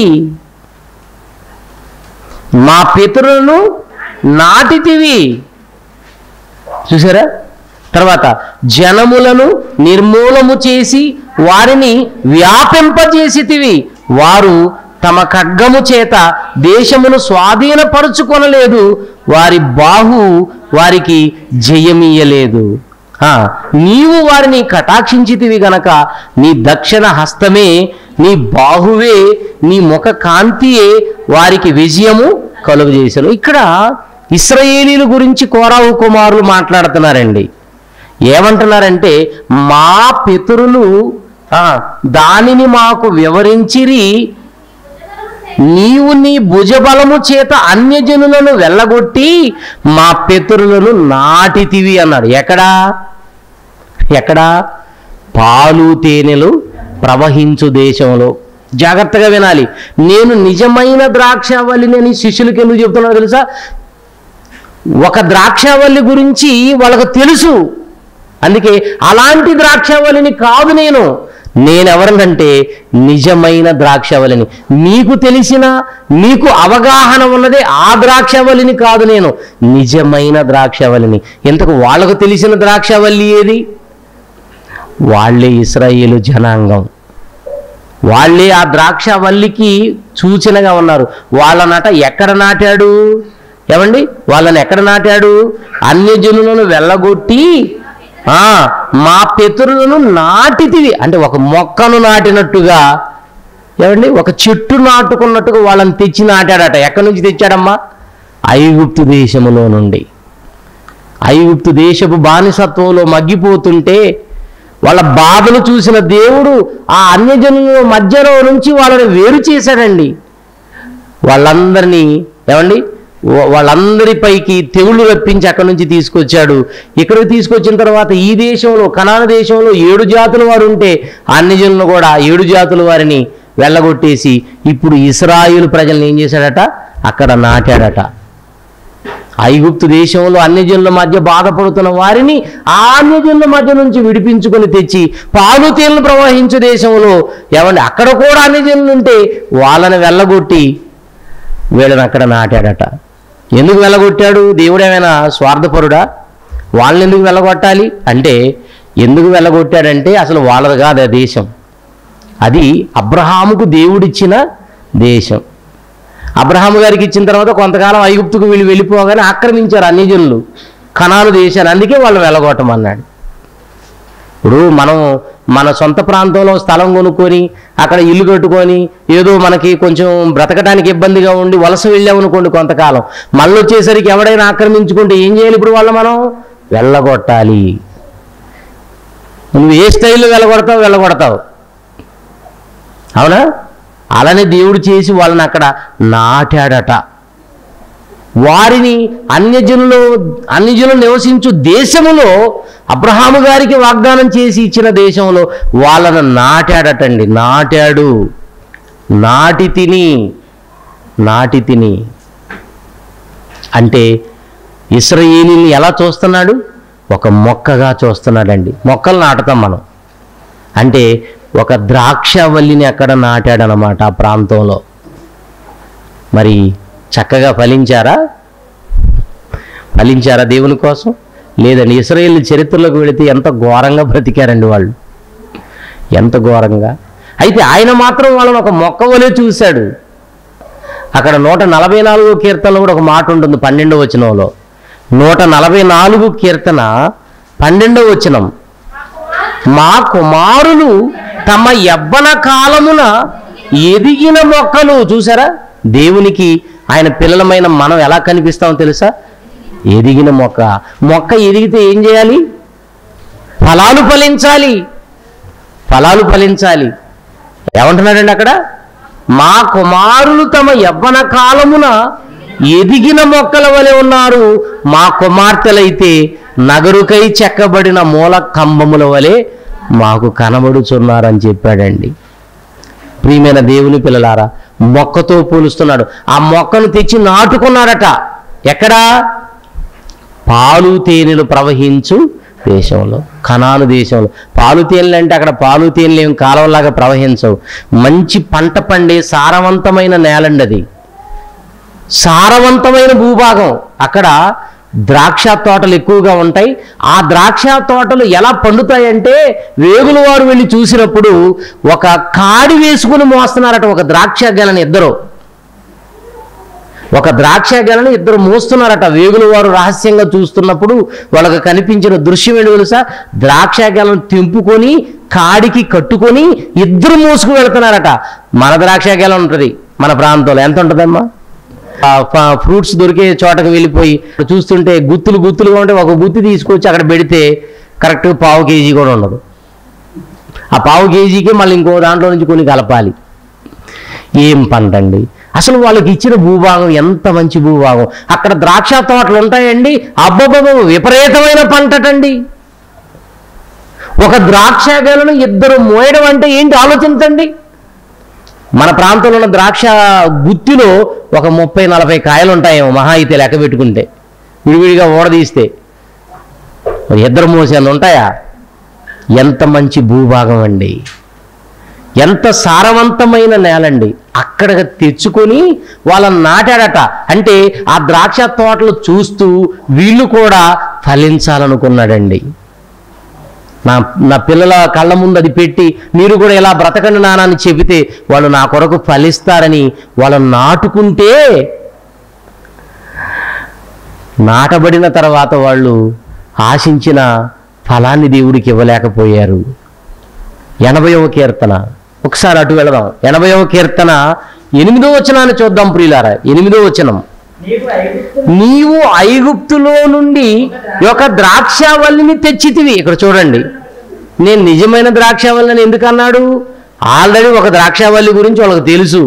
మా పితరులను నాటితివి చూసారా తర్వాత జనములను నిర్మూలము చేసి వారిని వ్యాపింపజేసితివి వారు తమ ఖడ్గము చేత దేశమును స్వాధీనపరుచుకొనలేదు వారి బాహు వారికి జయమియ్యలేదు ఆ, నీవు వారిని కటాక్షించితివి గనక నీ దక్షిణ హస్తమే నీ బాహువే నీ ముఖ కాంతియే వారికి విజయము కలుగజేశాను ఇక్కడ ఇస్రాయేలీల గురించి కోరావు కుమారులు మాట్లాడుతున్నారండి ఏమంటున్నారంటే మా పితరులు ఆ, దానిని మాకు వివరించిరి నీవు నీ భుజబలము చేత అన్యజనులను వెళ్ళగొట్టి మా పితరులను నాటితివి అన్నాడు ఎక్కడా ఎక్కడా పాలు తేనెలు ప్రవహించు దేశంలో జాగ్రత్తగా వినాలి నేను నిజమైన ద్రాక్షావల్లిని అని శిష్యులకి ఎందుకు చెప్తున్నాను తెలుసా ఒక ద్రాక్షావల్లి గురించి వాళ్ళకు తెలుసు అందుకే అలాంటి ద్రాక్షావళిని కాదు నేను నేనెవరనంటే నిజమైన ద్రాక్షావళిని మీకు తెలిసిన మీకు అవగాహన ఉన్నదే ఆ ద్రాక్షావళిని కాదు నేను నిజమైన ద్రాక్షావళిని ఇంతకు వాళ్ళకు తెలిసిన ద్రాక్షావల్లి ఏది వాళ్ళే ఇస్రాయేలు జనాంగం వాళ్ళే ఆ ద్రాక్షవల్లికి సూచనగా ఉన్నారు వాళ్ళనట ఎక్కడ నాటాడు ఏమండి వాళ్ళని ఎక్కడ నాటాడు అన్యజనులను వెళ్ళగొట్టి ఆ మా పితరులను నాటితివి అంటే ఒక మొక్కను నాటినట్టుగా ఏమండి ఒక చెట్టు నాటుకున్నట్టుగా వాళ్ళని తెచ్చి నాటాడట ఎక్కడి నుంచి తెచ్చాడమ్మా ఐగుప్తు దేశములో నుండి ఐగుప్తు దేశపు బానిసత్వంలో మగ్గిపోతుంటే వాళ్ళ బాధలు చూసిన దేవుడు ఆ అన్యజనుల మధ్యలో నుంచి వాళ్ళని వేరు చేశాడండి వాళ్ళందరినీ ఏమండి వా- వాళ్ళందరిపైకి తెగుళ్ళు రప్పించి అక్కడి నుంచి తీసుకొచ్చాడు ఇక్కడికి తీసుకొచ్చిన తర్వాత ఈ దేశంలో కనాన దేశంలో ఏడు జాతుల వారు ఉంటే ఆ అన్యజనులు కూడా ఏడు జాతుల వారిని వెళ్ళగొట్టేసి ఇప్పుడు ఇస్రాయిల్ ప్రజల్ని ఏం చేశాడట అక్కడ నాటాడట ఐగుప్తు దేశంలో అన్యజనుల మధ్య బాధపడుతున్న వారిని ఆ అన్యజనుల మధ్య నుంచి విడిపించుకొని తెచ్చి పాలు తేళ్లు ప్రవహించు దేశంలో ఏమండి అక్కడ కూడా అన్యజనులు ఉంటే వాళ్ళని వెళ్ళగొట్టి వీళ్ళని అక్కడ నాటాడట ఎందుకు వెళ్ళగొట్టాడు దేవుడు ఏమైనా స్వార్థపరుడా వాళ్ళని ఎందుకు వెళ్ళగొట్టాలి అంటే ఎందుకు వెళ్ళగొట్టాడంటే అసలు వాళ్ళది కాదు ఆ దేశం అది అబ్రహాముకు దేవుడిచ్చిన దేశం అబ్రహాము గారికి ఇచ్చిన తర్వాత కొంతకాలం ఐగుప్తుకు వీళ్ళు వెళ్ళిపోగానే ఆక్రమించారు అన్ని జనులు కణాలు దేశాన్ని అందుకే వాళ్ళు వెళ్ళగొట్టమన్నాడు ఇప్పుడు మనం మన సొంత ప్రాంతంలో స్థలం కొనుక్కొని అక్కడ ఇల్లు కట్టుకొని ఏదో మనకి కొంచెం బ్రతకడానికి ఇబ్బందిగా ఉండి వలస వెళ్ళామనుకోండి కొంతకాలం మళ్ళీ వచ్చేసరికి ఎవడైనా ఆక్రమించుకుంటే ఏం చేయాలి ఇప్పుడు వాళ్ళు మనం వెళ్ళగొట్టాలి నువ్వు ఏ స్టైల్లో వెళ్ళగొడతావు వెళ్ళగొడతావు అవునా అలానే దేవుడు చేసి వాళ్ళని అక్కడ నాటాడట వారిని అన్యజనులు అన్యజనులు నివసించు దేశములో అబ్రహాము గారికి వాగ్దానం చేసి ఇచ్చిన దేశంలో వాళ్ళను నాటాడటండి నాటాడు నాటి తిని నాటి తిని అంటే ఇస్రాయేలీని ఎలా చూస్తున్నాడు ఒక మొక్కగా చూస్తున్నాడండి మొక్కలు నాటుతాం మనం అంటే ఒక ద్రాక్షవల్లిని అక్కడ నాటాడనమాట ఆ ప్రాంతంలో మరి చక్కగా ఫలించారా ఫలించారా దేవుని కోసం లేదండి ఇస్రాయేల్ చరిత్రలోకి వెళితే ఎంత ఘోరంగా బ్రతికారండి వాళ్ళు ఎంత ఘోరంగా అయితే ఆయన మాత్రం వాళ్ళని ఒక మొక్క వలె చూశాడు అక్కడ నూట నలభై నాలుగో కీర్తనలో కూడా ఒక మాట ఉంటుంది పన్నెండో వచనంలో నూట నలభై నాలుగు కీర్తన పన్నెండో వచనం మా కుమారులు తమ యవ్వన కాలమున ఎదిగిన మొక్కలు చూసారా దేవునికి ఆయన పిల్లలమైన మనం ఎలా కనిపిస్తామో తెలుసా ఎదిగిన మొక్క మొక్క ఎదిగితే ఏం చేయాలి ఫలాలు ఫలించాలి ఫలాలు ఫలించాలి ఏమంటున్నాడండి అక్కడ మా కుమారులు తమ యవ్వన కాలమున ఎదిగిన మొక్కల వలె ఉన్నారు మా కుమార్తెలైతే నగరుకై చెక్కబడిన మూల కంబముల వలె మాకు కనబడుచున్నారని చెప్పాడండి ప్రియమైన దేవుని పిల్లలారా మొక్కతో పోలుస్తున్నాడు ఆ మొక్కను తెచ్చి నాటుకున్నాడట ఎక్కడా పాలు తేనెలు ప్రవహించు దేశంలో కనాను దేశంలో పాలు తేనెలు అంటే అక్కడ పాలు తేనెలు ఏం కాలువలాగా ప్రవహించవు మంచి పంట పండే సారవంతమైన నేలండి అది సారవంతమైన భూభాగం అక్కడ ద్రాక్ష తోటలు ఎక్కువగా ఉంటాయి ఆ ద్రాక్ష తోటలు ఎలా పండుతాయంటే వేగుల వారు వెళ్ళి చూసినప్పుడు ఒక కాడి వేసుకుని మోస్తున్నారట ఒక ద్రాక్ష గెలని ఇద్దరు ఒక ద్రాక్ష గెలని ఇద్దరు మోస్తున్నారట వేగుల వారు రహస్యంగా చూస్తున్నప్పుడు వాళ్ళకి కనిపించిన దృశ్యం ఏంటి తెలుసా ద్రాక్ష గెలను తెంపుకొని కాడికి కట్టుకొని ఇద్దరు మోసుకు వెళ్తున్నారట మన ద్రాక్ష గెల ఉంటుంది మన ప్రాంతంలో ఎంత ఉంటుందమ్మా ఆ ఫ- ఫ్రూట్స్ దొరికే చోటకి వెళ్ళిపోయి చూస్తుంటే గుత్తులు గుత్తులుగా ఉంటే ఒక గుత్తి తీసుకొచ్చి అక్కడ పెడితే కరెక్ట్గా పావు కేజీ కూడా ఉండదు ఆ పావు కేజీకి మళ్ళీ ఇంకో దాంట్లో నుంచి కొన్ని కలపాలి ఏం పంట అండి అసలు వాళ్ళకి ఇచ్చిన భూభాగం ఎంత మంచి భూభాగం అక్కడ ద్రాక్ష తోటలు ఉంటాయండి అబ్బబ్బబ్బ విపరీతమైన పంటటండి ఒక ద్రాక్ష గెలను ఇద్దరు మోయడం అంటే ఏంటి ఆలోచించండి మన ప్రాంతంలో ఉన్న ద్రాక్ష గుత్తిలో ఒక ముప్పై నలభై కాయలు ఉంటాయేమో మహా అయితే లెక్క పెట్టుకుంటే విడివిడిగా ఓడదీస్తే మరి ఇద్దరు మోసేలు ఉంటాయా ఎంత మంచి భూభాగం అండి ఎంత సారవంతమైన నేలండి అక్కడ తెచ్చుకొని వాళ్ళని నాటాడట అంటే ఆ ద్రాక్ష తోటలు చూస్తూ వీళ్ళు కూడా ఫలించాలనుకున్నాడండి నా నా పిల్లల కళ్ళ ముందు అది పెట్టి మీరు కూడా ఇలా బ్రతకండి నాన్న అని చెబితే వాళ్ళు నా కొరకు ఫలిస్తారని వాళ్ళని నాటుకుంటే నాటబడిన తర్వాత వాళ్ళు ఆశించిన ఫలాన్ని దేవుడికి ఇవ్వలేకపోయారు ఎనభైవ కీర్తన ఒకసారి అటు వెళదాం ఎనభైవ కీర్తన ఎనిమిదో వచనాన్ని చూద్దాం ప్రియులారా ఎనిమిదో వచనం నీవు ఐగుప్తు నీవు ఐగుప్తులో నుండి ఒక ద్రాక్షావల్లిని తెచ్చితివి ఇక్కడ చూడండి నేను నిజమైన ద్రాక్షావల్లిని ఎందుకు అన్నాడు ఆల్రెడీ ఒక ద్రాక్షావల్లి గురించి వాళ్ళకి తెలుసు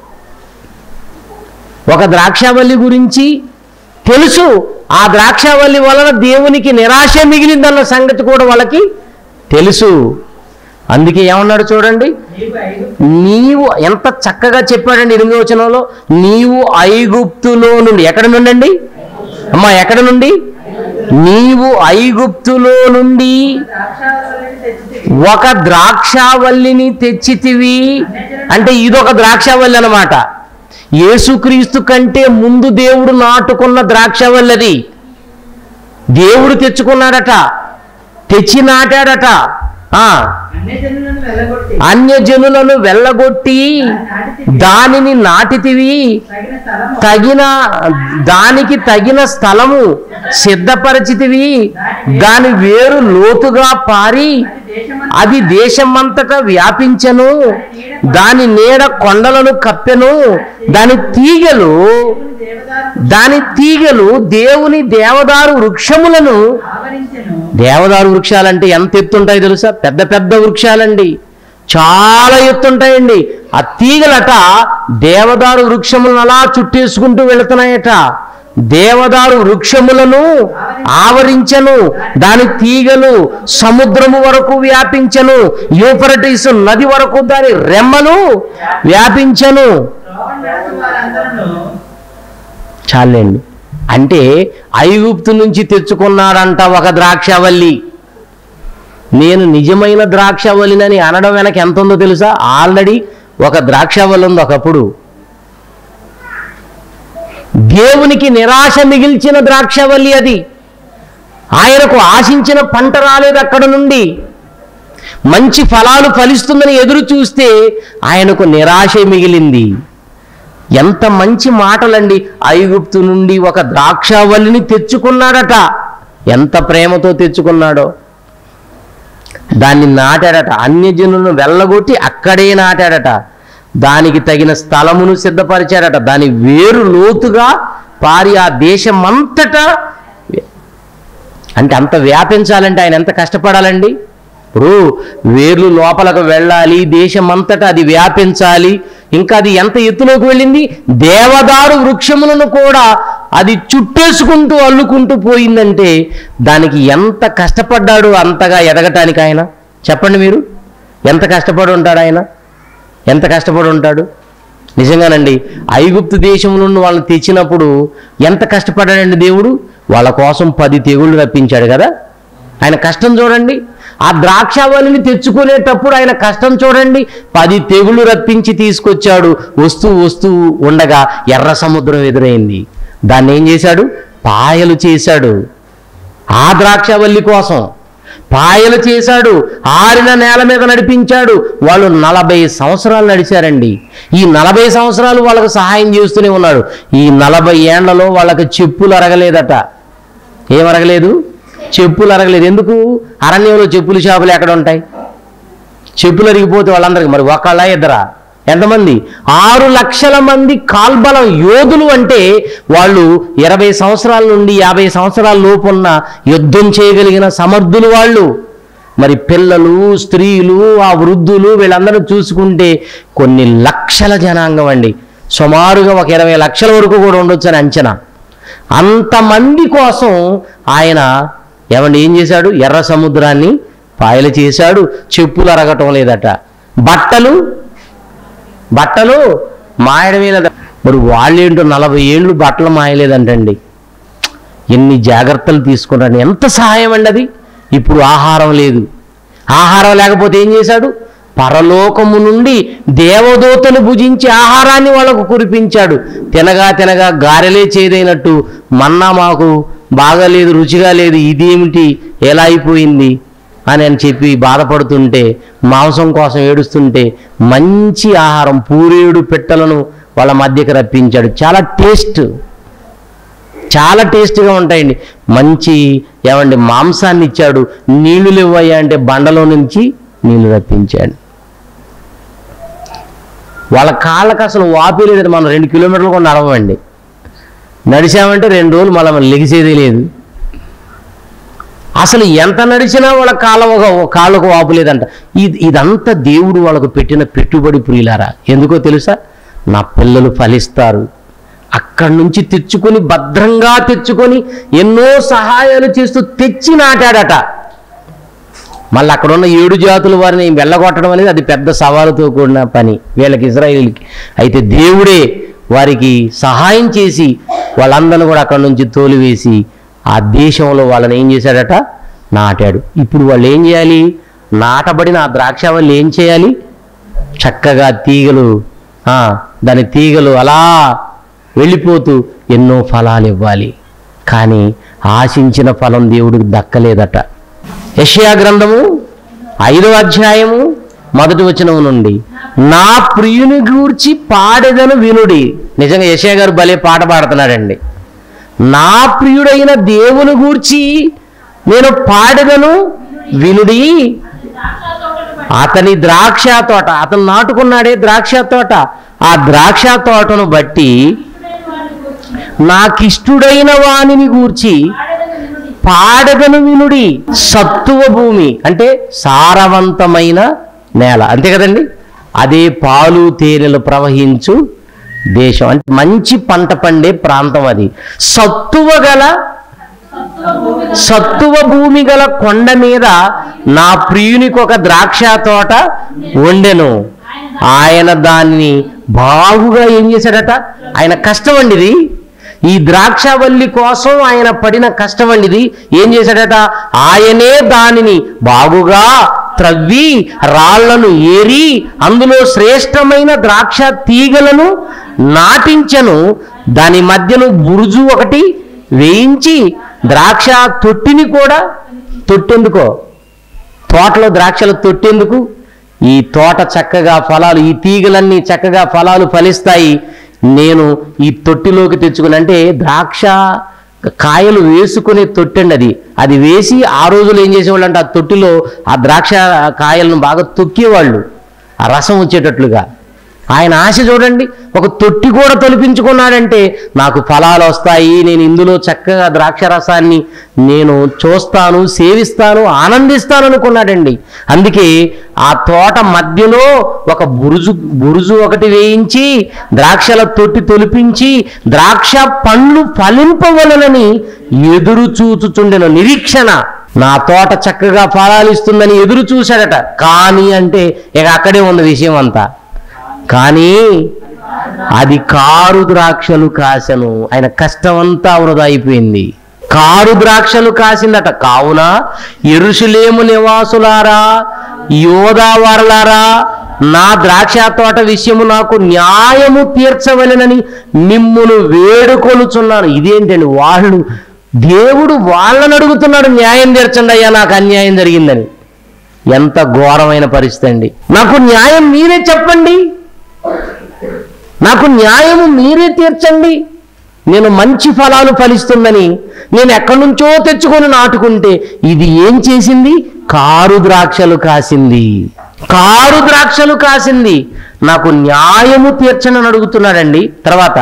ఒక ద్రాక్షావల్లి గురించి తెలుసు ఆ ద్రాక్షావల్లి వలన దేవునికి నిరాశ మిగిలిందన్న సంగతి కూడా వాళ్ళకి తెలుసు అందుకే ఏమన్నాడు చూడండి నీవు ఐగుప్తు నీవు ఎంత చక్కగా చెప్పాడండి ఎనిమిదో వచనంలో నీవు ఐగుప్తులో నుండి ఎక్కడ నుండి అండి అమ్మా ఎక్కడ నుండి నీవు ఐగుప్తులో నుండి ద్రాక్షావల్లిని తెచ్చితివి ఒక ద్రాక్షావల్లిని తెచ్చితివి అంటే ఇదొక ద్రాక్షావల్లి అన్నమాట యేసుక్రీస్తు కంటే ముందు దేవుడు నాటుకున్న ద్రాక్షావల్లి అది దేవుడు తెచ్చుకున్నాడట తెచ్చి నాటాడట ఆ, అన్ని జనులను వెళ్ళగొట్టి అన్యజనులను వెళ్ళగొట్టి దానిని నాటితివి తగిన స్థలము తగిన దానికి తగిన స్థలము సిద్ధపరిచితివి దాని వేరు లోతుగా పారి అది దేశమంతా అది దేశమంతటా వ్యాపించెను దాని నీడ కొండలను కప్పెను దాని తీగలు దేవదారు దాని తీగలు దేవుని దేవదారు వృక్షములను ఆవరించెను దేవదారు వృక్షాలంటే ఎంత ఎత్తుంటాయి తెలుసా పెద్ద పెద్ద వృక్షాలండి చాలా ఎత్తుంటాయండి ఆ తీగలట దేవదారు వృక్షములను అలా చుట్టేసుకుంటూ వెళుతున్నాయట దేవదారు వృక్షములను ఆవరించను దాని తీగలు సముద్రము వరకు వ్యాపించను యూఫరటీస్ నది వరకు దాని రెమ్మలు వ్యాపించను త్రోవను నడుచు వారందరూ చాలండి అంటే ఐగుప్తు నుంచి తెచ్చుకున్నాడంట ఒక ద్రాక్షవల్లి నేను నిజమైన ద్రాక్షవల్లినని అనడం వెనక ఎంత ఉందో తెలుసా ఆల్రెడీ ఒక ద్రాక్షవల్లి ఉంది ఒకప్పుడు దేవునికి నిరాశ మిగిల్చిన ద్రాక్షవల్లి అది ఆయనకు ఆశించిన పంట రాలేదు అక్కడ నుండి మంచి ఫలాలు ఫలిస్తుందని ఎదురు చూస్తే ఆయనకు నిరాశ మిగిలింది ఎంత మంచి మాటలండి ఐగుప్తు నుండి ఒక ద్రాక్షావల్లిని తెచ్చుకున్నాడట ఎంత ప్రేమతో తెచ్చుకున్నాడో దాన్ని నాటాడట అన్యజనులను వెళ్ళగొట్టి అక్కడే నాటాడట దానికి తగిన స్థలమును సిద్ధపరిచాడట దాని వేరు లోతుగా పారి ఆ దేశమంతటా అంటే అంత వ్యాపించాలంటే ఆయన ఎంత కష్టపడాలండి ఇప్పుడు వేర్లు లోపలకు వెళ్ళాలి దేశమంతటా అది వ్యాపించాలి ఇంకా అది ఎంత ఎత్తులోకి వెళ్ళింది దేవదారు వృక్షములను కూడా అది చుట్టేసుకుంటూ అల్లుకుంటూ పోయిందంటే దానికి ఎంత కష్టపడ్డాడు అంతగా ఎదగటానికి ఆయన చెప్పండి మీరు ఎంత కష్టపడి ఉంటాడు ఆయన ఎంత కష్టపడి ఉంటాడు నిజంగానండి ఐగుప్తు దేశం నుండి వాళ్ళని తెచ్చినప్పుడు ఎంత కష్టపడ్డాడండి దేవుడు వాళ్ళ కోసం పది తెగుళ్ళు రప్పించాడు కదా ఆయన కష్టం చూడండి ఆ ద్రాక్షావళిని తెచ్చుకునేటప్పుడు ఆయన కష్టం చూడండి పది తెగుళ్ళు రప్పించి తీసుకొచ్చాడు వస్తూ వస్తూ ఉండగా ఎర్ర సముద్రం ఎదురైంది దాన్ని ఏం చేశాడు పాయలు చేశాడు ఆ ద్రాక్షవల్లి కోసం పాయలు చేశాడు ఆరిన నేల మీద నడిపించాడు వాళ్ళు నలభై సంవత్సరాలు నడిచారండి ఈ నలభై సంవత్సరాలు వాళ్ళకు సహాయం చేస్తూనే ఉన్నాడు ఈ నలభై ఏండ్లలో వాళ్ళకి చెప్పులు అరగలేదట ఏం అరగలేదు చెప్పులు అరగలేదు ఎందుకు అరణ్యంలో చెప్పులు షాపులు ఎక్కడ ఉంటాయి చెప్పులు అరిగిపోతే వాళ్ళందరికీ మరి ఒకళ్ళ ఇద్దరా ఎంతమంది ఆరు లక్షల మంది కాల్బలం యోధులు అంటే వాళ్ళు ఇరవై సంవత్సరాల నుండి యాభై సంవత్సరాల లోపు ఉన్న యుద్ధం చేయగలిగిన సమర్థులు వాళ్ళు మరి పిల్లలు స్త్రీలు ఆ వృద్ధులు వీళ్ళందరూ చూసుకుంటే కొన్ని లక్షల జనాంగం అండి సుమారుగా ఒక ఇరవై లక్షల వరకు కూడా ఉండొచ్చు అని అంచనా అంతమంది కోసం ఆయన ఏమండి ఏం చేశాడు ఎర్ర సముద్రాన్ని పాయలు చేశాడు చెప్పులు అరగటం లేదట బట్టలు బట్టలు మాయడమే లేదా మరి వాళ్ళేంటో నలభై ఏళ్ళు బట్టలు మాయలేదంటండి ఎన్ని జాగ్రత్తలు తీసుకున్నాడు ఎంత సహాయం అండి అది ఇప్పుడు ఆహారం లేదు ఆహారం లేకపోతే ఏం చేశాడు పరలోకము నుండి దేవదూతను భుజించి ఆహారాన్ని వాళ్ళకు కురిపించాడు తినగా తినగా గారెలే చేదైనట్టు మన్నా మాకు బాగాలేదు రుచిగా లేదు ఇదేమిటి ఎలా అయిపోయింది అని అని చెప్పి బాధపడుతుంటే మాంసం కోసం ఏడుస్తుంటే మంచి ఆహారం పూరేడు పెట్టలను వాళ్ళ మధ్యకి రప్పించాడు చాలా టేస్ట్ చాలా టేస్ట్గా ఉంటాయండి మంచి ఏమండి మాంసాన్ని ఇచ్చాడు నీళ్లు లేవయ్యా అంటే బండలో నుంచి నీళ్లు రప్పించాడు వాళ్ళ కాళ్ళకి అసలు వాపి లేదండి మనం రెండు కిలోమీటర్లు కూడా నడవండి నడిచామంటే రెండు రోజులు మళ్ళీ లెగిసేది లేదు అసలు ఎంత నడిచినా వాళ్ళ కాళ్ళ ఒక కాళ్ళకు వాపు లేదంట ఇది ఇదంతా దేవుడు వాళ్ళకు పెట్టిన పెట్టుబడి ప్రియులారా ఎందుకో తెలుసా నా పిల్లలు ఫలిస్తారు అక్కడి నుంచి తెచ్చుకొని భద్రంగా తెచ్చుకొని ఎన్నో సహాయాలు చేస్తూ తెచ్చి నాటాడట మళ్ళీ అక్కడ ఉన్న ఏడు జాతుల వారిని వెళ్ళగొట్టడం అనేది అది పెద్ద సవాలుతో కూడిన పని వీళ్ళకి ఇజ్రాయిల్కి అయితే దేవుడే వారికి సహాయం చేసి వాళ్ళందరిని కూడా అక్కడ నుంచి తోలివేసి ఆ దేశంలో వాళ్ళని ఏం చేశాడట నాటాడు ఇప్పుడు వాళ్ళు ఏం చేయాలి నాటబడిన ఆ ద్రాక్ష వాళ్ళు ఏం చేయాలి చక్కగా తీగలు ఆ, దాని తీగలు అలా వెళ్ళిపోతూ ఎన్నో ఫలాలు ఇవ్వాలి కానీ ఆశించిన ఫలం దేవుడికి దక్కలేదట యెషయా గ్రంథము ఐదో అధ్యాయము మొదటి వచనం నుండి నా ప్రియుని గూర్చి పాడెదను వినుడి నిజంగా యెషయా గారు భలే పాట పాడుతున్నాడండి నా ప్రియుడైన దేవుని గూర్చి నేను పాడెదను వినుడి ద్రాక్ష తోటను బట్టి అతని ద్రాక్ష తోట అతను నాటుకున్నాడే ద్రాక్ష తోట ఆ ద్రాక్ష తోటను బట్టి నాకిష్టుడైన వానిని గూర్చి పాడెదను వినుడి. పాడగను వినుడి సత్తువ భూమి అంటే సారవంతమైన నేల అంతే కదండి అదే పాలు తేనెలు ప్రవహించు దేశం అంటే మంచి పంట పండే ప్రాంతం అది సత్తువ గల సత్తువ భూమి గల సత్తువ భూమి గల కొండ మీద నా ప్రియునికి ఒక ద్రాక్ష తోట ఉండెను ఆయన దాన్ని బాగుగా ఏం చేశాడట ఆయన కష్టం అండి ఇది ఈ ద్రాక్షవల్లి కోసం ఆయన పడిన కష్టం అండి ఇది ఏం చేశాడట ఆయనే దానిని బాగుగా త్రవ్వి రాళ్లను ఏరి అందులో శ్రేష్టమైన ద్రాక్ష తీగలను నాటించను దాని మధ్యను బురుజు ఒకటి వేయించి ద్రాక్ష తొట్టిని కూడా తొట్టెందుకో తోటలో ద్రాక్షలు తొట్టేందుకు ఈ తోట చక్కగా ఫలాలు ఈ తీగలన్నీ చక్కగా ఫలాలు ఫలిస్తాయి నేను ఈ తొట్టిలోకి తెచ్చుకుని అంటే ద్రాక్ష కాయలు వేసుకునే తొట్టండి అది అది వేసి ఆ రోజులు ఏం చేసేవాళ్ళు అంటే ఆ తొట్టిలో ఆ ద్రాక్ష కాయలను బాగా తొక్కేవాళ్ళు ఆ రసం వచ్చేటట్లుగా ఆయన ఆశ చూడండి ఒక తొట్టి కూడా తొలిపించుకున్నాడంటే నాకు ఫలాలు వస్తాయి నేను ఇందులో చక్కగా ద్రాక్ష రసాన్ని నేను చూస్తాను సేవిస్తాను ఆనందిస్తాను అనుకున్నాడండి అందుకే ఆ తోట మధ్యలో ఒక బురుజు బురుజు ఒకటి వేయించి ద్రాక్షల తొట్టి తొలిపించి ద్రాక్ష పండ్లు ఫలింపవలనని ఎదురు చూచుచుండెను నిరీక్షణ నా తోట చక్కగా ఫలాలిస్తుందని ఎదురు చూశాడట కానీ అంటే ఇక అక్కడే ఉంది విషయం అంతా కానీ అది కారు ద్రాక్షలు కాసెను ఆయన కష్టమంతా వృధా అయిపోయింది కారు ద్రాక్షలు కాసిందట కావున ఎరుషులేము నివాసులారా యోధావారలారా నా ద్రాక్ష తోట విషయము నాకు న్యాయము తీర్చవలెనని మిమ్మును వేడుకొనుచున్నాను ఇదేంటండి వాళ్ళు దేవుడు వాళ్ళని అడుగుతున్నాడు న్యాయం తీర్చండి అయ్యా నాకు అన్యాయం జరిగిందని ఎంత ఘోరమైన పరిస్థితి అండి నాకు న్యాయం మీరే చెప్పండి నాకు న్యాయము మీరే తీర్చండి నేను మంచి ఫలాలు ఫలిస్తుందని నేను ఎక్కడి నుంచో తెచ్చుకొని నాటుకుంటే ఇది ఏం చేసింది కారు ద్రాక్షలు కాసింది కారు ద్రాక్షలు కాసింది నాకు న్యాయము తీర్చనని అడుగుతున్నాడండి తర్వాత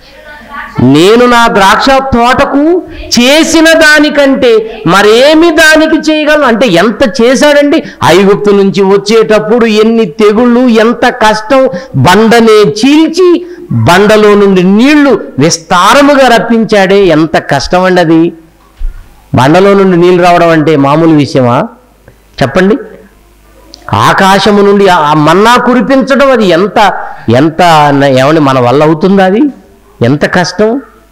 నేను నా ద్రాక్ష తోటకు చేసిన దానికంటే మరేమి దానికి చేయగలను అంటే ఎంత చేశాడండి ఐగుప్తు నుంచి వచ్చేటప్పుడు ఎన్ని తెగుళ్ళు ఎంత కష్టం బండనే చీల్చి బండలో నుండి నీళ్లు విస్తారముగా రప్పించాడే ఎంత కష్టం అండి అది బండలో నుండి నీళ్లు రావడం అంటే మామూలు విషయమా చెప్పండి ఆకాశము నుండి ఆ ఆ మన్నా కురిపించడం అది ఎంత ఎంత ఏమండి మన వల్ల అవుతుందా అది ఎంత కష్టం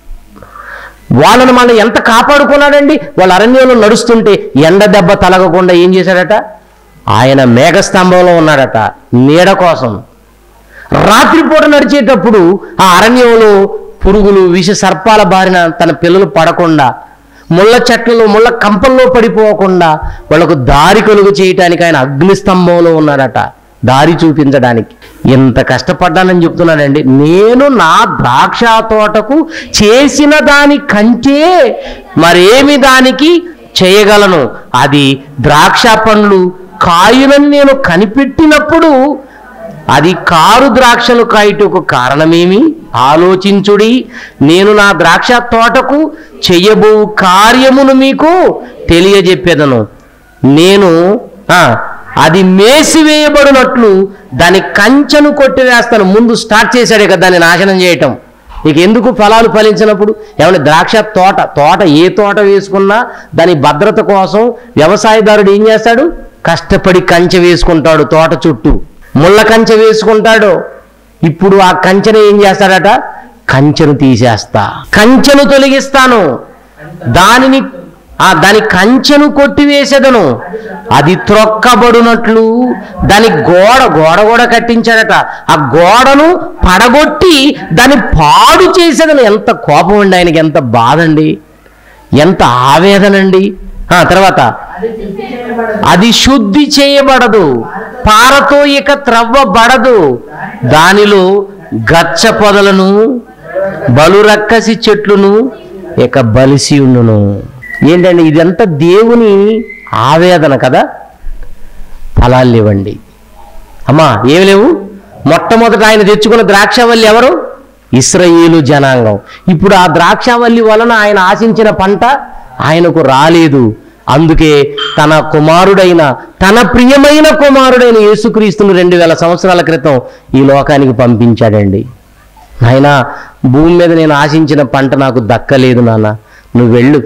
వాళ్ళని మళ్ళీ ఎంత కాపాడుకున్నాడండి వాళ్ళ అరణ్యంలో నడుస్తుంటే ఎండ దెబ్బ తలగకుండా ఏం చేశాడట ఆయన మేఘస్తంభంలో ఉన్నాడట నీడ కోసం రాత్రిపూట నడిచేటప్పుడు ఆ అరణ్యంలో పురుగులు విష సర్పాల బారిన తన పిల్లలు పడకుండా ముళ్ళ చెట్లలో ముళ్ళ కంపల్లో పడిపోకుండా వాళ్ళకు దారి కలుగు చేయటానికి ఆయన అగ్నిస్తంభంలో ఉన్నాడట దారి చూపించడానికి ఎంత కష్టపడ్డానని చెప్తున్నాడండి నేను నా ద్రాక్ష తోటకు చేసిన దాని కంటే మరేమి దానికి చేయగలను అది ద్రాక్ష పండ్లు కాయులని నేను కనిపెట్టినప్పుడు అది కారు ద్రాక్షలు కాయుటకు కారణమేమి ఆలోచించుడి నేను నా ద్రాక్ష తోటకు చెయ్యబో కార్యమును మీకు తెలియజెప్పేదను నేను ఆ, అది మేసివేయబడినట్లు దాని కంచెను కొట్టివేస్తాను ముందు స్టార్ట్ చేశాడే కదా దాన్ని నాశనం చేయటం నీకు ఎందుకు ఫలాలు ఫలించినప్పుడు ఏమంటే ద్రాక్ష తోట తోట ఏ తోట వేసుకున్నా దాని భద్రత కోసం వ్యవసాయదారుడు ఏం చేస్తాడు కష్టపడి కంచె వేసుకుంటాడు తోట చుట్టూ ముళ్ళ కంచె వేసుకుంటాడు ఇప్పుడు ఆ కంచెను ఏం చేస్తాడట కంచెను తీసేస్తా కంచెను తొలగిస్తాను దానిని ఆ దాని కంచెను కొట్టివేసేదను అది త్రొక్కబడినట్లు దాని గోడ గోడ కూడా కట్టించాడట ఆ గోడను పడగొట్టి దాన్ని పాడు చేసేదను ఎంత కోపం అండి ఆయనకి ఎంత బాధ అండి ఎంత ఆవేదన అండి ఆ తర్వాత అది శుద్ధి చేయబడదు అది శుద్ధి చేయబడదు పారతో ఇక త్రవ్వబడదు దానిలో గచ్చ పొదలను బలురక్కసి చెట్లును ఇక బలిసి ఉండును ఏంటండి ఇదంతా దేవుని ఆవేదన కదా ఫలాలు ఇవ్వండి అమ్మా ఏమి లేవు మొట్టమొదట ఆయన తెచ్చుకున్న ద్రాక్షవల్లి ఎవరు ఇస్రయేలు జనాంగం ఇప్పుడు ఆ ద్రాక్షవల్లి వలన ఆయన ఆశించిన పంట ఆయనకు రాలేదు అందుకే తన కుమారుడైన తన ప్రియమైన కుమారుడైన యేసుక్రీస్తును రెండు వేల సంవత్సరాల క్రితం ఈ లోకానికి పంపించాడండి నాయనా భూమి మీద నేను ఆశించిన పంట నాకు దక్కలేదు నాన్న నువ్వు వెళ్ళు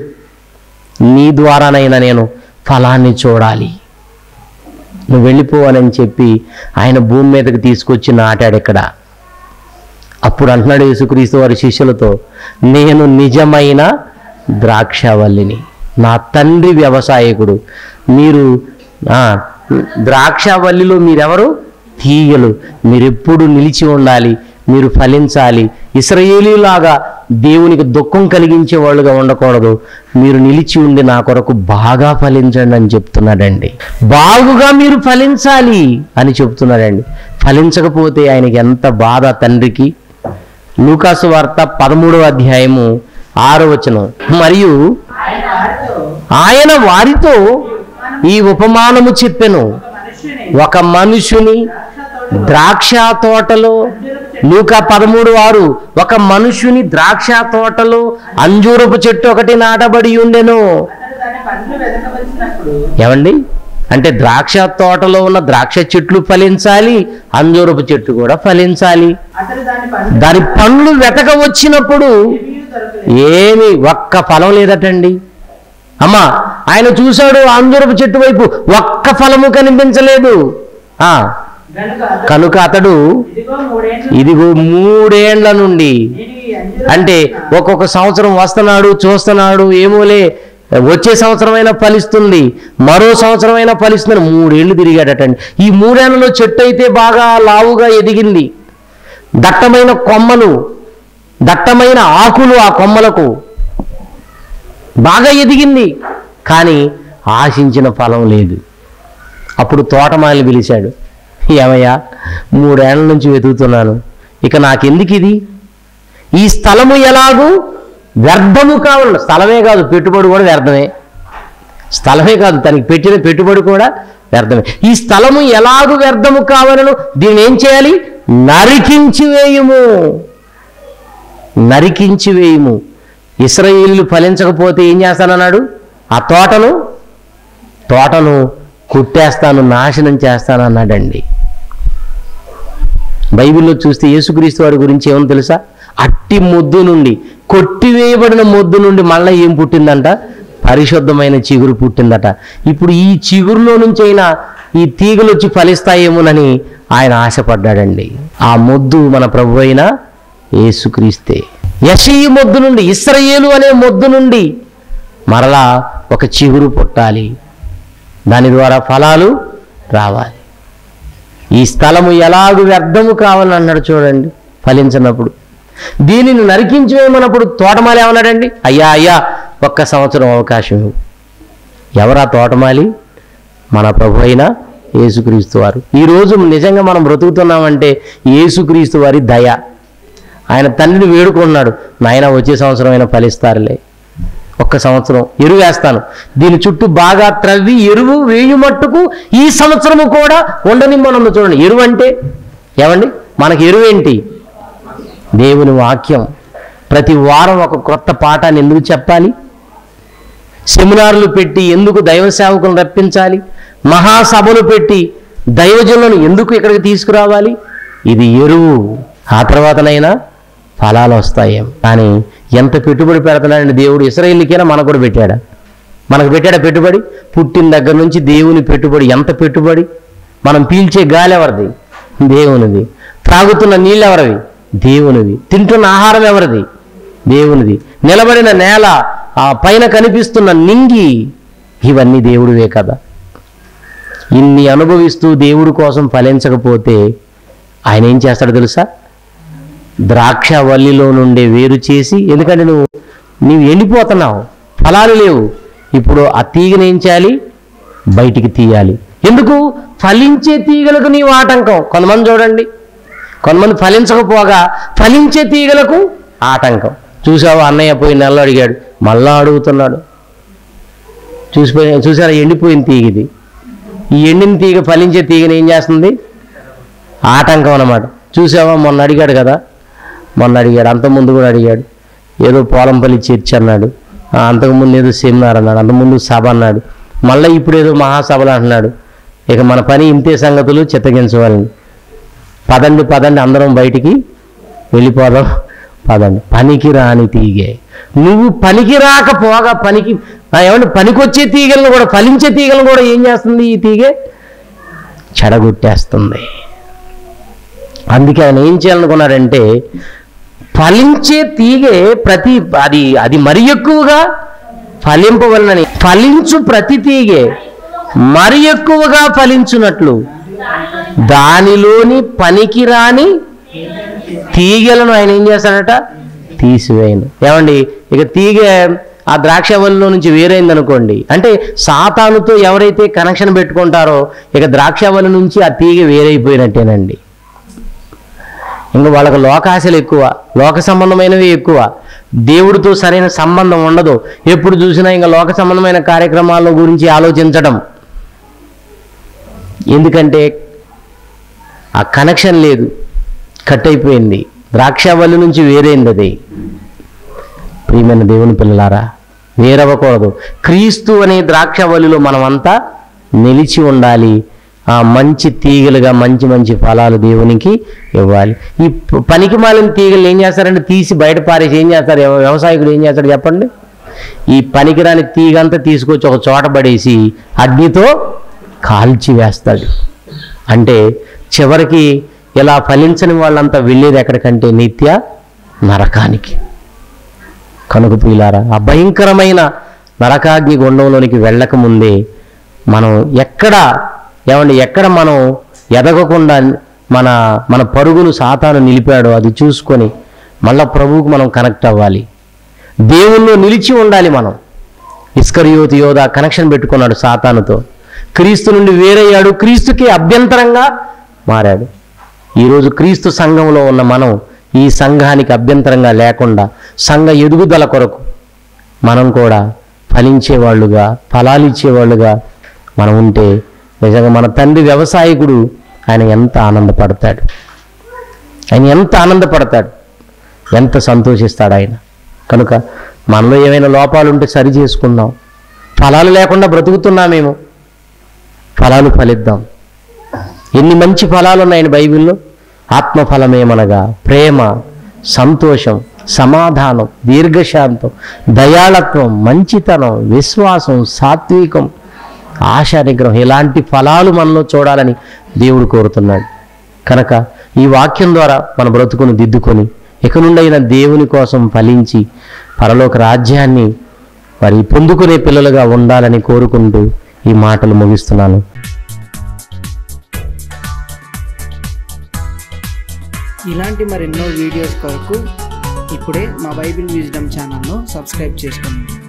నీ ద్వారానైనా నేను ఫలాన్ని చూడాలి నువ్వు వెళ్ళిపోవాలని చెప్పి ఆయన భూమి మీదకి తీసుకొచ్చి నాటాడు ఇక్కడ అప్పుడు అంటున్నాడు యేసుక్రీస్తు వారి శిష్యులతో నేను నిజమైన ద్రాక్షవల్లిని నా తండ్రి వ్యవసాయకుడు మీరు ఆ, ద్రాక్షవల్లిలో మీరెవరు తీగలు మీరెప్పుడు నిలిచి ఉండాలి మీరు ఫలించాలి ఇస్రయేలీలాగా దేవునికి దుఃఖం కలిగించే వాళ్ళుగా ఉండకూడదు మీరు నిలిచి ఉండి నా కొరకు బాగా ఫలించండి అని చెప్తున్నాడండి బాగుగా మీరు ఫలించాలి అని చెప్తున్నాడండి ఫలించకపోతే ఆయనకి ఎంత బాధ తండ్రికి లూకాసు వార్త పదమూడవ అధ్యాయము ఆరో వచనం మరియు ఆయన వారితో ఆయన వారితో ఈ ఉపమానము చెప్పెను ఒక మనుష్యుని ఒక మనుషుని ద్రాక్ష తోట ద్రాక్ష తోటలో లూకా పదమూడు ఆరు ఒక మనుషుని ద్రాక్ష తోటలో అంజూరపు చెట్టు ఒకటి నాటబడి ఉండెను అతడు దాని పండ్లు వెతకవలసినప్పుడు ఏమండి అంటే ద్రాక్ష తోటలో ఉన్న ద్రాక్ష చెట్లు ఫలించాలి అంజూరపు చెట్టు కూడా ఫలించాలి అతడు దాని పండ్లు దాని పండ్లు వెతక వచ్చినప్పుడు ఏమీ దొరకలేదు ఏమి ఒక్క ఫలం లేదటండి అమ్మా ఆయన చూశాడు అంజూరపు చెట్టు వైపు ఒక్క ఫలము కనిపించలేదు ఆ గనుక అతడు, కనుక అతడు ఇదిగో మూడేళ్ళు ఇదిగో మూడేండ్ల నుండి నేను ఈ అంజూరపు అంటే చెట్టున ఒక్కొక్క సంవత్సరం వస్తున్నాడు చూస్తున్నాడు ఏమోలే వచ్చే సంవత్సరమైనా ఫలిస్తుంది మరో సంవత్సరమైనా ఫలిస్తుంది మూడేళ్లు తిరిగాడటండి ఈ మూడేళ్లలో చెట్టు అయితే బాగా లావుగా ఎదిగింది దట్టమైన కొమ్మలు దట్టమైన ఆకులు ఆ కొమ్మలకు బాగా ఎదిగింది కానీ ఆశించిన ఫలం లేదు అప్పుడు తోటమాలి పిలిచాడు ఏమయ్యా మూడేళ్ల నుంచి వెతుకుతున్నాను ఇక నాకెందుకు ఇది ఈ స్థలము ఎలాగూ వ్యర్థము కావాలి స్థలమే కాదు పెట్టుబడి కూడా వ్యర్థమే స్థలమే కాదు తనకి పెట్టిన పెట్టుబడి కూడా వ్యర్థమే ఈ స్థలము ఎలాగూ వ్యర్థము కావాలను దీన్ని ఏం చేయాలి నరికించి వేయుము నరికించి వేయుము ఇస్రాయేలీలు ఫలించకపోతే ఏం చేస్తానన్నాడు ఆ తోటను తోటను కుట్టేస్తాను నాశనం చేస్తాను అన్నాడండి బైబిల్లో చూస్తే యేసుక్రీస్తు వారి గురించి ఏమని తెలుసా అట్టి మొద్దు నుండి కొట్టివేయబడిన మొద్దు నుండి మళ్ళీ ఏం పుట్టిందంట పరిశుద్ధమైన చిగురు పుట్టిందట ఇప్పుడు ఈ చిగురులో నుంచి అయినా ఈ తీగలు వచ్చి ఫలిస్తాయేమోనని ఆయన ఆశపడ్డాడండి ఆ మొద్దు మన ప్రభు అయిన యేసుక్రీస్తే యశీ మొద్దు నుండి ఇస్రయేలు అనే మొద్దు నుండి మరలా ఒక చిగురు పుట్టాలి దాని ద్వారా ఫలాలు రావాలి ఈ స్థలము ఎలాగూ వ్యర్థము కావాలని అన్నాడు చూడండి ఫలించినప్పుడు దీనిని నరికించి వేయమన్నప్పుడు తోటమాలి ఏమన్నాడండి అయ్యా అయ్యా ఒక్క సంవత్సరం అవకాశం ఇవ్వు ఎవరా తోటమాలి మన ప్రభు అయిన యేసుక్రీస్తు వారు ఈరోజు నిజంగా మనం బ్రతుకుతున్నామంటే యేసుక్రీస్తు వారి దయ ఆయన తండ్రిని వేడుకున్నాడు నాయన వచ్చే సంవత్సరం అయినా ఫలిస్తారులే ఒక్క సంవత్సరం ఎరువు వేస్తాను దీని చుట్టూ బాగా త్రవ్వి ఎరువు వేయు మట్టుకు ఈ సంవత్సరము కూడా ఉండనిమ్మనుంది చూడండి ఎరువు అంటే ఏమండి మనకి ఎరువు ఏంటి దేవుని వాక్యం ప్రతి వారం ఒక కొత్త పాఠాన్ని ఎందుకు చెప్పాలి సెమినార్లు పెట్టి ఎందుకు దైవ సేవకులను రప్పించాలి మహాసభలు పెట్టి దైవజనులను ఎందుకు ఇక్కడికి తీసుకురావాలి ఇది ఎరువు ఆ తర్వాతనైనా ఫలాలు వస్తాయేం కానీ ఎంత పెట్టుబడి పెడుతున్నాడండి దేవుడు ఇస్రాయిల్కైనా మనకు కూడా పెట్టాడా మనకు పెట్టాడా పెట్టుబడి పుట్టిన దగ్గర నుంచి దేవుని పెట్టుబడి ఎంత పెట్టుబడి మనం పీల్చే గాలి ఎవరిది దేవునిది త్రాగుతున్న నీళ్ళు ఎవరివి దేవునివి తింటున్న ఆహారం ఎవరిది దేవునిది నిలబడిన నేల ఆ పైన కనిపిస్తున్న నింగి ఇవన్నీ దేవుడివే కదా ఇన్ని అనుభవిస్తూ దేవుడి కోసం ఫలించకపోతే ఆయన ఏం చేస్తాడో తెలుసా ద్రాక్ష వల్లిలో నుండి వేరు చేసి ఎందుకంటే నువ్వు నీవు ఎండిపోతున్నావు ఫలాలు లేవు ఇప్పుడు ఆ తీగని ఏం చేయాలి బయటికి తీయాలి ఎందుకు ఫలించే తీగలకు నీవు ఆటంకం కొంతమంది చూడండి కొంతమంది ఫలించకపోగా ఫలించే తీగలకు ఆటంకం చూసావా అన్నయ్య పోయి నెలలో అడిగాడు మళ్ళా అడుగుతున్నాడు చూసిపోయి చూసారా ఎండిపోయిన తీగ ఇది ఈ ఎండిన తీగ ఫలించే తీగని ఏం చేస్తుంది ఆటంకం అన్నమాట చూసావా మొన్న అడిగాడు కదా మొన్న అడిగాడు అంతకుముందు కూడా అడిగాడు ఏదో పోలంపల్లి చర్చ్ అన్నాడు ఆ, అంతకుముందు ఏదో సెమినార్ అన్నాడు అంతకుముందు సభ అన్నాడు మళ్ళీ ఇప్పుడు ఏదో మహాసభలు అంటున్నాడు ఇక మన పని ఇంతే సంగతులు చిత్తగించవాలని పదండి పదండి అందరం బయటికి వెళ్ళిపోదాం పదండి పనికి రాని తీగే నువ్వు పనికి రాకపోగా పనికి ఆ, ఏమంటే పనికొచ్చే తీగలను కూడా ఫలించే తీగలను కూడా ఏం చేస్తుంది ఈ తీగే చెడగొట్టేస్తుంది అందుకే ఆయన ఏం చేయాలనుకున్నారంటే ఫలించే తీగే ప్రతి అది అది మరి ఎక్కువగా ఫలింపవలనని ఫలించు ప్రతి తీగే మరి ఎక్కువగా ఫలించున్నట్లు దానిలోని పనికిరాని తీగలను ఆయన ఏం చేస్తాడట తీసివేయను ఏమండి ఇక తీగ ఆ ద్రాక్షవల్లిలో నుంచి వేరైంది అనుకోండి అంటే సాతానుతో ఎవరైతే కనెక్షన్ పెట్టుకుంటారో ఇక ద్రాక్షవల్లి నుంచి ఆ తీగ వేరైపోయినట్టేనండి ఇంకా వాళ్ళకి లోకాశలు ఎక్కువ లోక సంబంధమైనవి ఎక్కువ దేవుడితో సరైన సంబంధం ఉండదు ఎప్పుడు చూసినా ఇంకా లోక సంబంధమైన కార్యక్రమాల గురించి ఆలోచించడం ఎందుకంటే ఆ కనెక్షన్ లేదు కట్ అయిపోయింది ద్రాక్షావల్లి నుంచి వేరైంది అది ప్రియమైన దేవుని పిల్లలారా వేరవ్వకూడదు క్రీస్తు అనే ద్రాక్షవల్లిలో మనమంతా నిలిచి ఉండాలి ఆ మంచి తీగలుగా మంచి మంచి ఫలాలు దేవునికి ఇవ్వాలి ఈ ప- పనికి మాలిన తీగలు ఏం చేస్తారంటే తీసి బయట పారేసి ఏం చేస్తారు ఎవ- వ్యవసాయకుడు ఏం చేస్తాడు చెప్పండి ఈ పనికిరాని తీగ అంతా తీసుకొచ్చి ఒక చోట పడేసి అగ్నితో కాల్చి వేస్తాడు అంటే చివరికి ఇలా ఫలించని వాళ్ళంతా వెళ్ళేది ఎక్కడికంటే నిత్య నరకానికి కనుక ప్రియులారా ఆ భయంకరమైన నరకాగ్ని గుండంలోనికి వెళ్ళకముందే మనం ఎక్కడ ఏమండి ఎక్కడ మనం ఎదగకుండా మన మన పరుగును సాతాను నిలిపాడో అది చూసుకొని మళ్ళా ప్రభువుకు మనం కనెక్ట్ అవ్వాలి దేవుల్లో నిలిచి ఉండాలి మనం ఇస్కరియోతి యోధ కనెక్షన్ పెట్టుకున్నాడు సాతానుతో క్రీస్తు నుండి వేరయ్యాడు క్రీస్తుకి అభ్యంతరంగా మారాడు ఈరోజు క్రీస్తు సంఘంలో ఉన్న మనం ఈ సంఘానికి అభ్యంతరంగా లేకుండా సంఘ ఎదుగుదల కొరకు మనం కూడా ఫలించేవాళ్ళుగా ఫలాలు ఇచ్చేవాళ్ళుగా మనం ఉంటే నిజంగా మన తండ్రి వ్యవసాయకుడు ఆయన ఎంత ఆనందపడతాడు ఆయన ఎంత ఆనందపడతాడు ఎంత సంతోషిస్తాడు ఆయన కనుక మనలో ఏమైనా లోపాలు ఉంటే సరి చేసుకుందాం ఫలాలు లేకుండా బ్రతుకుతున్నామేమో ఫలాలు ఫలిద్దాం ఎన్ని మంచి ఫలాలు ఉన్నాయని బైబిల్లో ఆత్మఫలమేమనగా ప్రేమ సంతోషం సమాధానం దీర్ఘశాంతం దయాళత్వం మంచితనం విశ్వాసం సాత్వికం ఆశా నిగ్రహం ఇలాంటి ఫలాలు మనలో చూడాలని దేవుడు కోరుతున్నాడు కనుక ఈ వాక్యం ద్వారా మన బ్రతుకును దిద్దుకొని ఇక నుండైన దేవుని కోసం ఫలించి పరలోక రాజ్యాన్ని మరి పొందుకునే పిల్లలుగా ఉండాలని కోరుకుంటూ ఈ మాటలు ముగిస్తున్నాను ఇలాంటి మరెన్నో వీడియోస్ కొరకు ఇప్పుడే మా బైబిల్ విజ్డమ్ ఛానల్ను సబ్స్క్రైబ్ చేసుకోండి